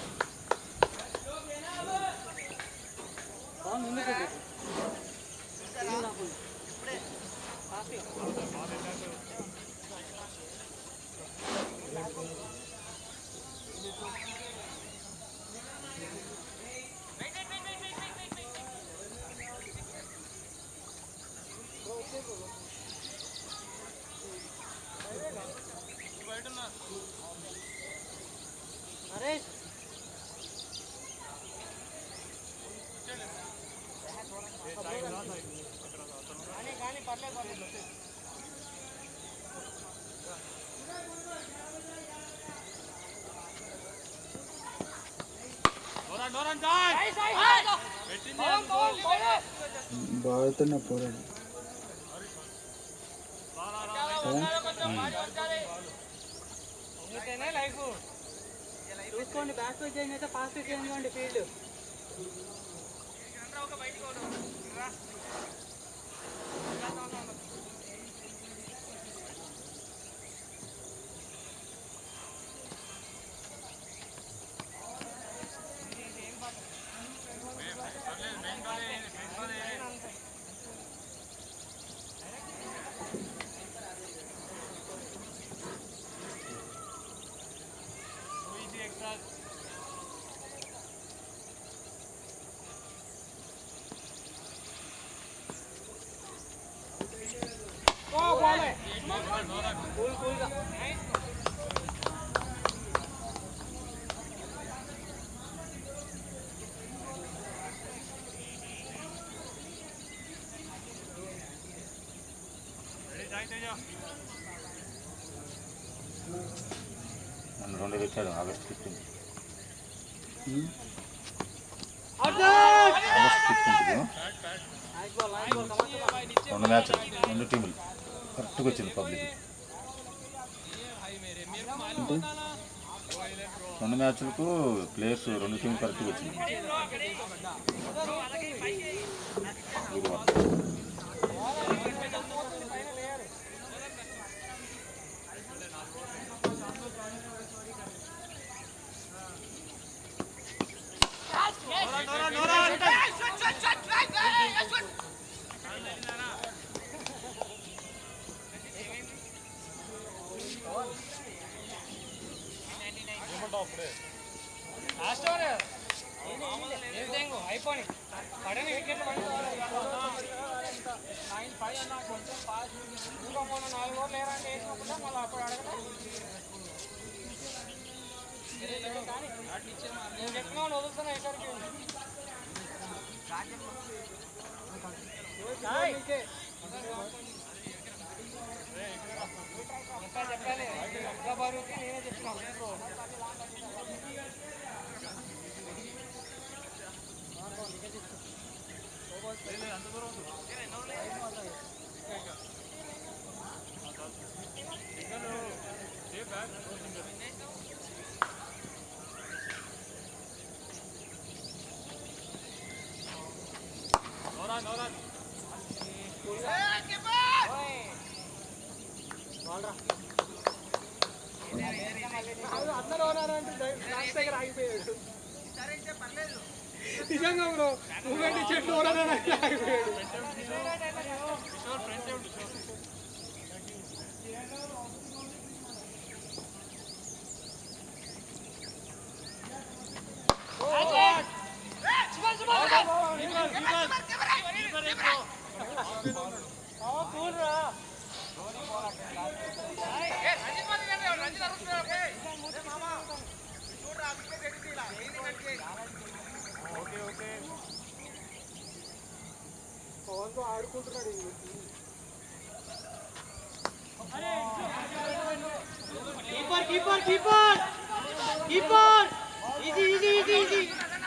బాల్ ముందుకు నరేష్ కానీ కానీ పర్లేదు పర్లేదు బాగుతున్న పోరాడు అందుకనే లైఫ్ చూసుకోండి బ్యాక్ స్విచ్ చేంజ్ అయితే ఫాస్ట్ స్విచ్ చేంజ్ చేయండి ఫీల్డ్ కూల్ కూల్గా నన్ను రెండు తెచ్చాడు ఆగస్ట్ ఫిఫ్టీన్త్ ఆగస్ట్ ఫిఫ్టీన్త్కి nice ball nice ball come on రెండు మ్యాచ్లు రెండు టీములు కరెక్ట్గా వచ్చింది పబ్లిక్ రెండు మ్యాచ్లకు ప్లేయర్స్ రెండు టీంలు కరెక్ట్గా వచ్చింది గురువారం లాస్ట్ ఓవర్ అయిపోయి పడని వికెట్లు నైన్ ఫైవ్ అన్న కొంచెం ఫాస్ట్ ఇంకా మొన్న నాలుగు ఓవర్లు లేరా అంటే వేసినప్పుడు మళ్ళీ అప్పుడు అడగడం కానీ నేను చెప్పిన వాళ్ళు వదులుతున్నా ఎక్కడికి ఇంకా చెప్పాలి ఇంకా బరువుకి నేనే చెప్పినా అందరూ ఉన్నారంటే లాస్ట్ దగ్గర ఆగిపోయాడు నిజంగా బ్రో నువ్వేంటి చెట్లు ఓడనని ఆగిపోయాడు keeper keeper keeper keeper easy easy easy easy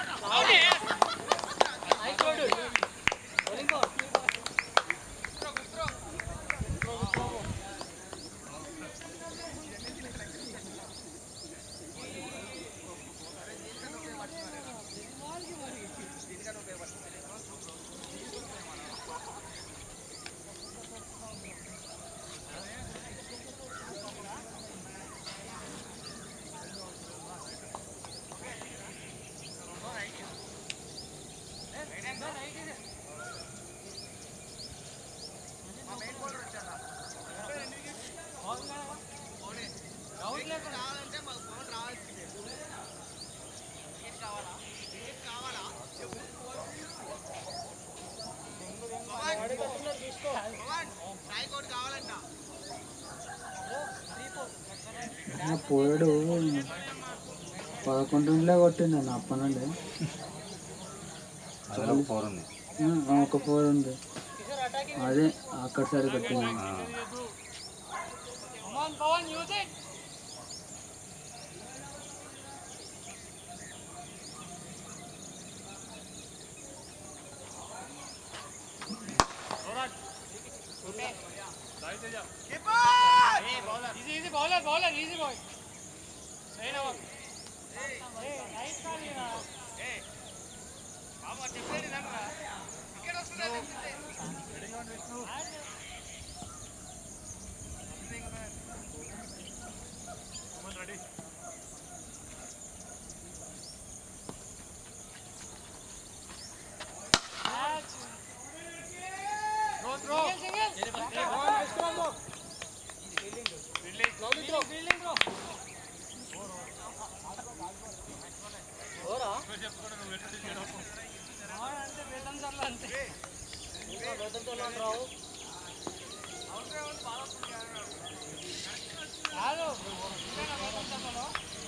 నా పోయాడు పదకొండులో కొట్టిండు నా అప్ప నుండి అందులో ఒక ఫోర్ ఉంది ఆ, ఒక ఫోర్ ఉంది అదే అక్కడ సరి కొట్టింది ఆ, come on Pavan use it easy easy bowler bowler easy boy sign అవ్వ నైస్ కాల్ ఇరా బాబా చెప్పేది నన్నరా ఇక్కడ వస్తుందా Throw, throw. Single, single. Hey, ball, nice throw, bro. Fielding, fielding, throw. Fielding, throw. ఓరా అంటే బేతం సార్లు అంతే ఇంకా బేతంతో రావు కాదు ఇంకా బేతం సార్లలో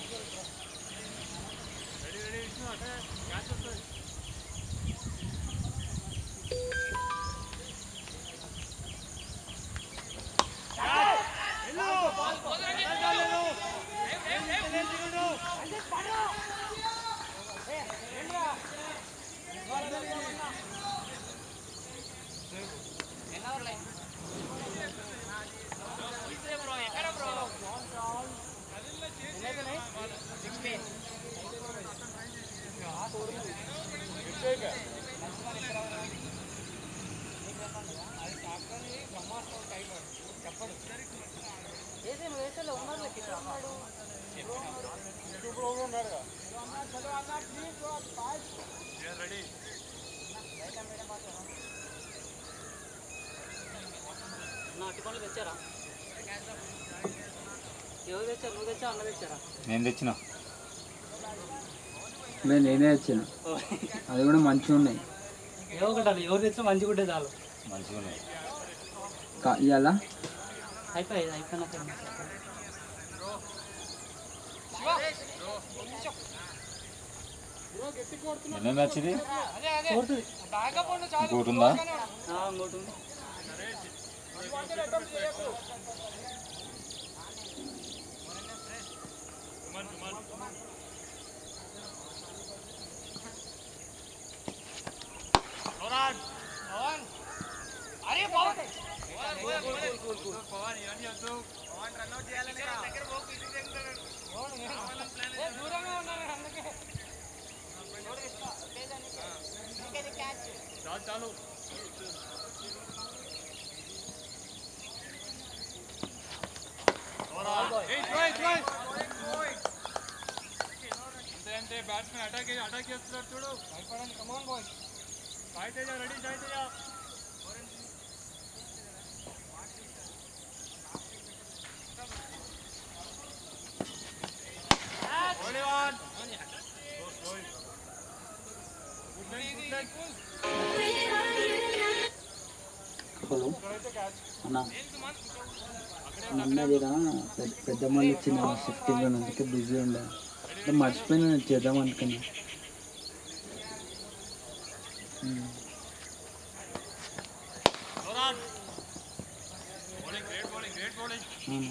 అటుపండ్లు తెచ్చారా ఎవరు తెచ్చారు నువ్వు తెచ్చా అన్న తెచ్చారా నేను తెచ్చిన నేను నేనే వచ్చిన అది కూడా మంచిగా ఉన్నాయి ఏవో ఒకటి ఎవరు తెచ్చినా మంచిగా ఉంటే చాలు మంచిగా ఉన్నాయి కా- ఇవాళ అయిపోయింది అయిపోయినాక ఎన్నో మ్యాచ్ ఇది కోరుతుంది ఇంకోటి ఉందా ఇంకోటి ఉంది అరే పవన్ పవన్ ఇవన్నీ వద్దు పవన్ రన్అట్ చేయాలని దగ్గర పోకు ఇటు దూరంగా ఉన్నాను అందుకే చాలు చాలు అంతే అంటే బ్యాట్స్మెన్ అటాక్ అటాక్ చేస్తున్నారు చూడు భయపడండి come on boy Sai Teja ready Sai Teja Only one. Good night, good night. Hello అన్న అన్నదిరా పెద్ద పెద్ద మళ్ళీ ఇచ్చిన షిఫ్టింగ్ అందుకే బిజీ ఉండే అంటే మర్చిపోయినా నేను చేద్దాం అనుకున్నా ఉమ్. అవును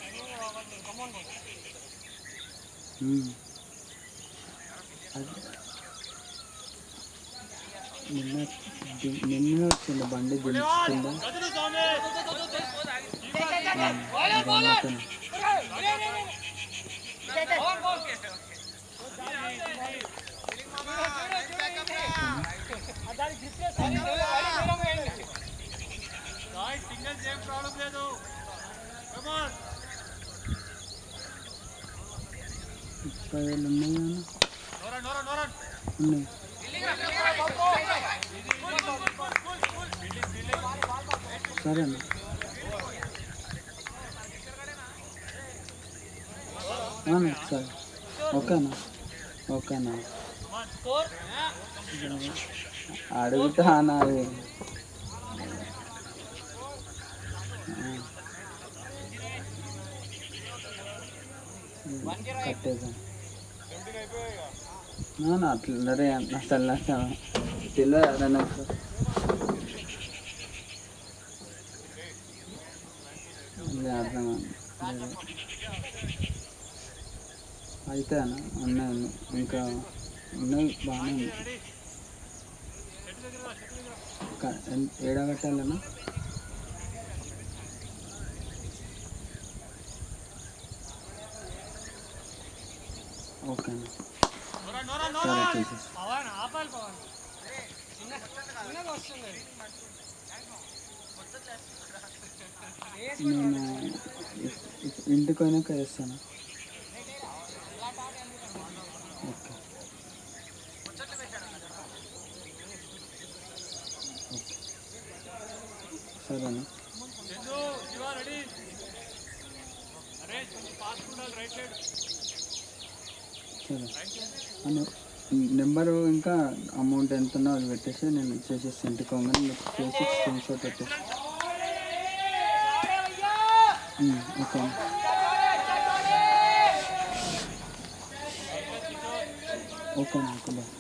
ఉమ్. అది నిన్న ది- నిన్న వచ్చింది బండి దించుతుందా సింగిల్స్ ఏం ప్రాబ్లం లేదు కమాన్ ముప్పై వేలు ఉన్నాయి అన్న నోరన్ నోరన్ నోరన్ ఉన్నాయి సరే అన్న అవును సరే ఓకేనా ఓకేనా అడుగుతా అన్న అది కట్టేద్దాం నా అట్లరే అసలు నాకు తెలియదు అదే నాకు అదే అర్థం అయితే అన్న ఉన్నాయి ఉన్నాయి ఇంకా ఉన్నాయి బాగానే ఉన్నాయి క- ఎన్- ఏడా కట్టాలన్నా ఓకే అన్న నోరన్ నోరన్ సరే నోరన్ చేసేసి పవన్ ఆపాలి పవన్ చిన్నగా వస్తుంది నేను ఇ- ఇ- ఇంటికి పోయినాక వేస్తాను ఓకే ఓకే సరేనా చందు శివ రెడీ అరే కొంచెం ఫాస్ట్ ఉండాలి రైట్ సైడ్ సరే అన్న నెంబరు ఇంకా అమౌంట్ ఎంత ఉందో అది పెట్టేసి నేను చేసేసి ఇంటికి పోగానే మీకు చేసి స్క్రీన్ షాట్ పెట్టేసి ఉమ్, ఓకే అన్న. ఓకే అన్న okay boy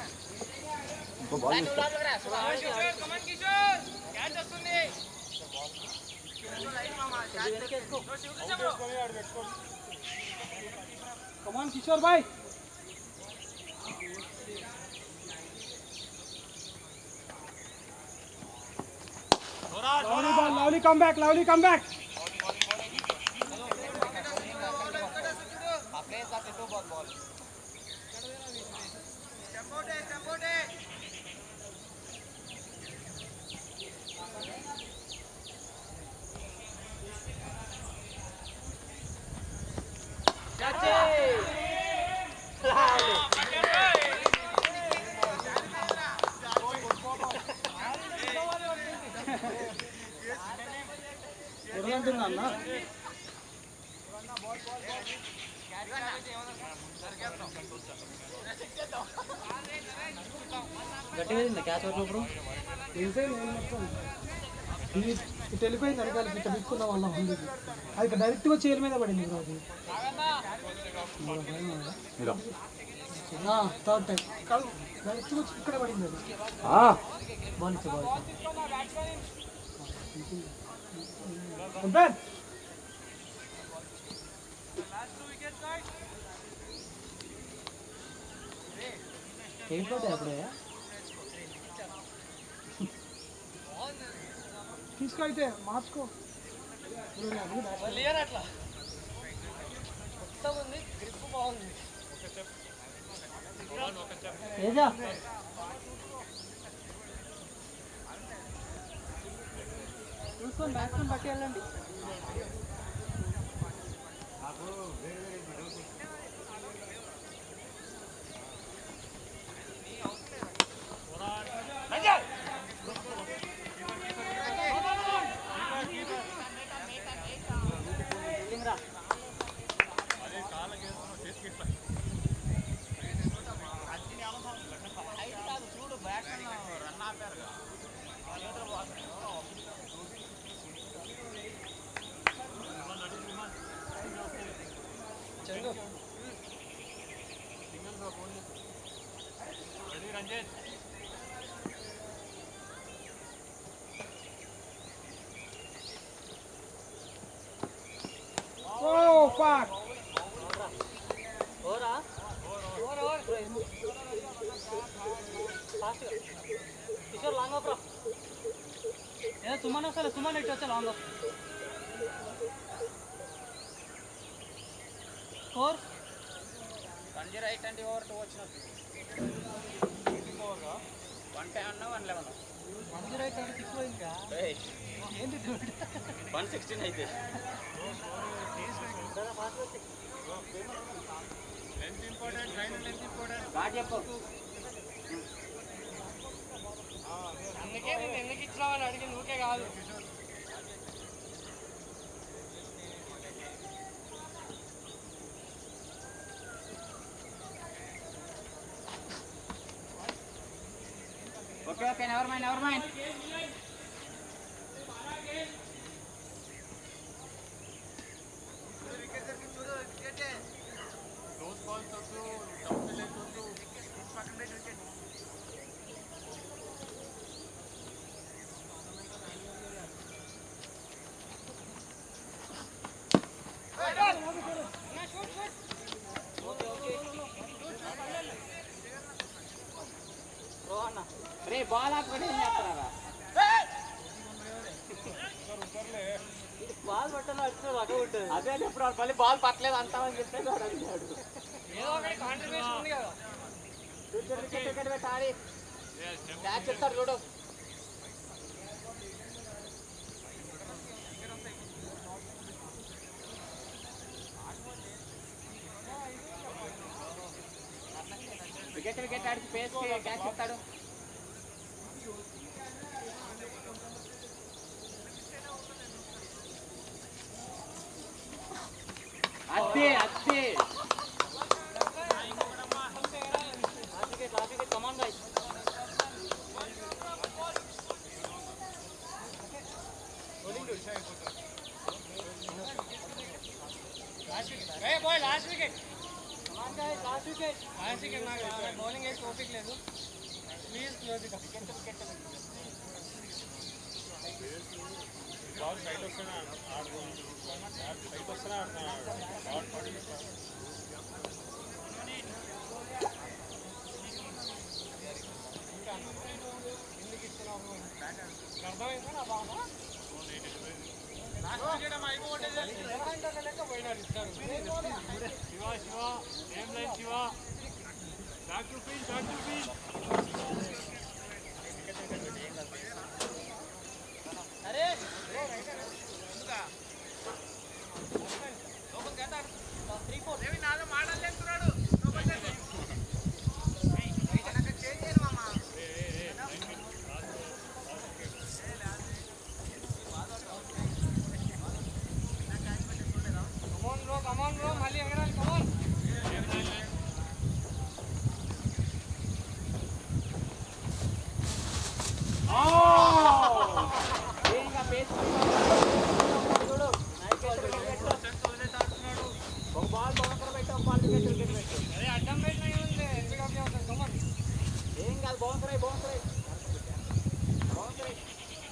come on Kishore catch వస్తుంది come on Kishore boy lovely ball lovely come back lovely come back ఇటు వెళ్ళిపోయింది వెనకాలకి ఇట్లా పెట్టుకున్న వాళ్ళ ఉంది అది ఇక డైరెక్ట్గా చేల మీద పడింది బ్రో అది ఇలా థర్డ్ టైం కాదు డైరెక్ట్గా వచ్చి ఇక్కడ పడింది అది బాల్ ఇచ్చే బాల్ తీసుకో అయితే మార్చుకో అట్లా కొత్తగా ఉంది గ్రిప్ బాగుంది ఏదా చూసుకొని బ్యాట్స్మెన్ పట్టి వెళ్ళండి రెడీ రంజిత్ సూపర్ ఓరా over over fast Kishore long off రా ఏ సుమన్ వస్తారు సుమన్ ఇటు వచ్చా long off score one zero eight అండి ఓవర్ టూ వచ్చినట్టు వన్ టెన్ అన్న one eleven one zero eight twenty six పోయిందిగా ఏంటి వన్ సిక్స్టీన్ అయితే length important line length important బాగా చెప్పు అందుకే నేను ఎందుకు ఇచ్చినావని అడిగింది ఊకే కాదు okay okay never mind never mind close balls వద్దు డౌన్ లెంత్ వద్దు రే బాల్ ఆపుకొని ఏం చేస్తారా బాల్ పట్టాలి వచ్చిన అటు ఉంటుంది అదే ఇప్పుడు వాడు మళ్ళీ బాల్ పట్టలేదు అంటామని చెప్పేసి వాడు అడిగాడు ఏదో ఒకటి కాంట్రిబ్యూషన్ ఉంది కదా ఫ్యూచర్ వికెట్ వికెట్ పెట్టాలి క్యాచ్ చెప్తాడు చూడు వికెట్ వికెట్ ఆడికి పేస్ క్యాచ్ చెప్తాడు అదే అదే last wicket last wicket come on guys ఏ boy last wicket come on guys last wicket last wicket నాకు బౌలింగ్ వేసి ఓపిక లేదు please close it wicket wicket ball side వస్తేనే ఆడు సైడ్ వస్తేనే ఆడుతున్నాడు బాల్ పడి అర్థమైందా నా బాధ లెక్క పోయినాడు ఇస్తారు శివ శివ ఏం line Shiva back to field back to field అరే three four come on bro come on bro మళ్ళీ ఎగరాలి కమాన్ ఇంకా పేస్ చూడు ఒక బాల్ బౌన్సర్ పెట్టి ఒక బాల్ వికెట్ వికెట్ పెట్టు అరే అడ్డం పెట్టిన ఏముంది ఎన్పిడబ్ల్యూ అవుతుంది కమాన్ ఏం కాదు బౌన్సర్ అయ్యి బౌన్సర్ అయ్యి బౌన్సర్ అయ్యి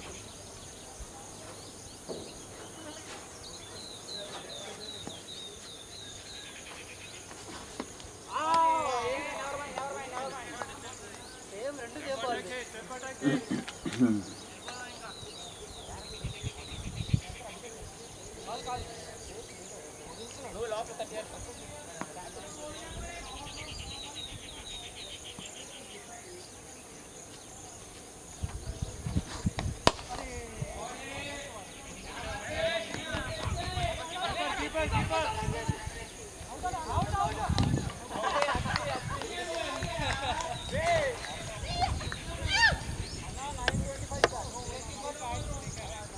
ఏం రెండు చెప్పాలి నువ్వు లోపల థర్టీ ఇయర్స్ కీపర్ కీపర్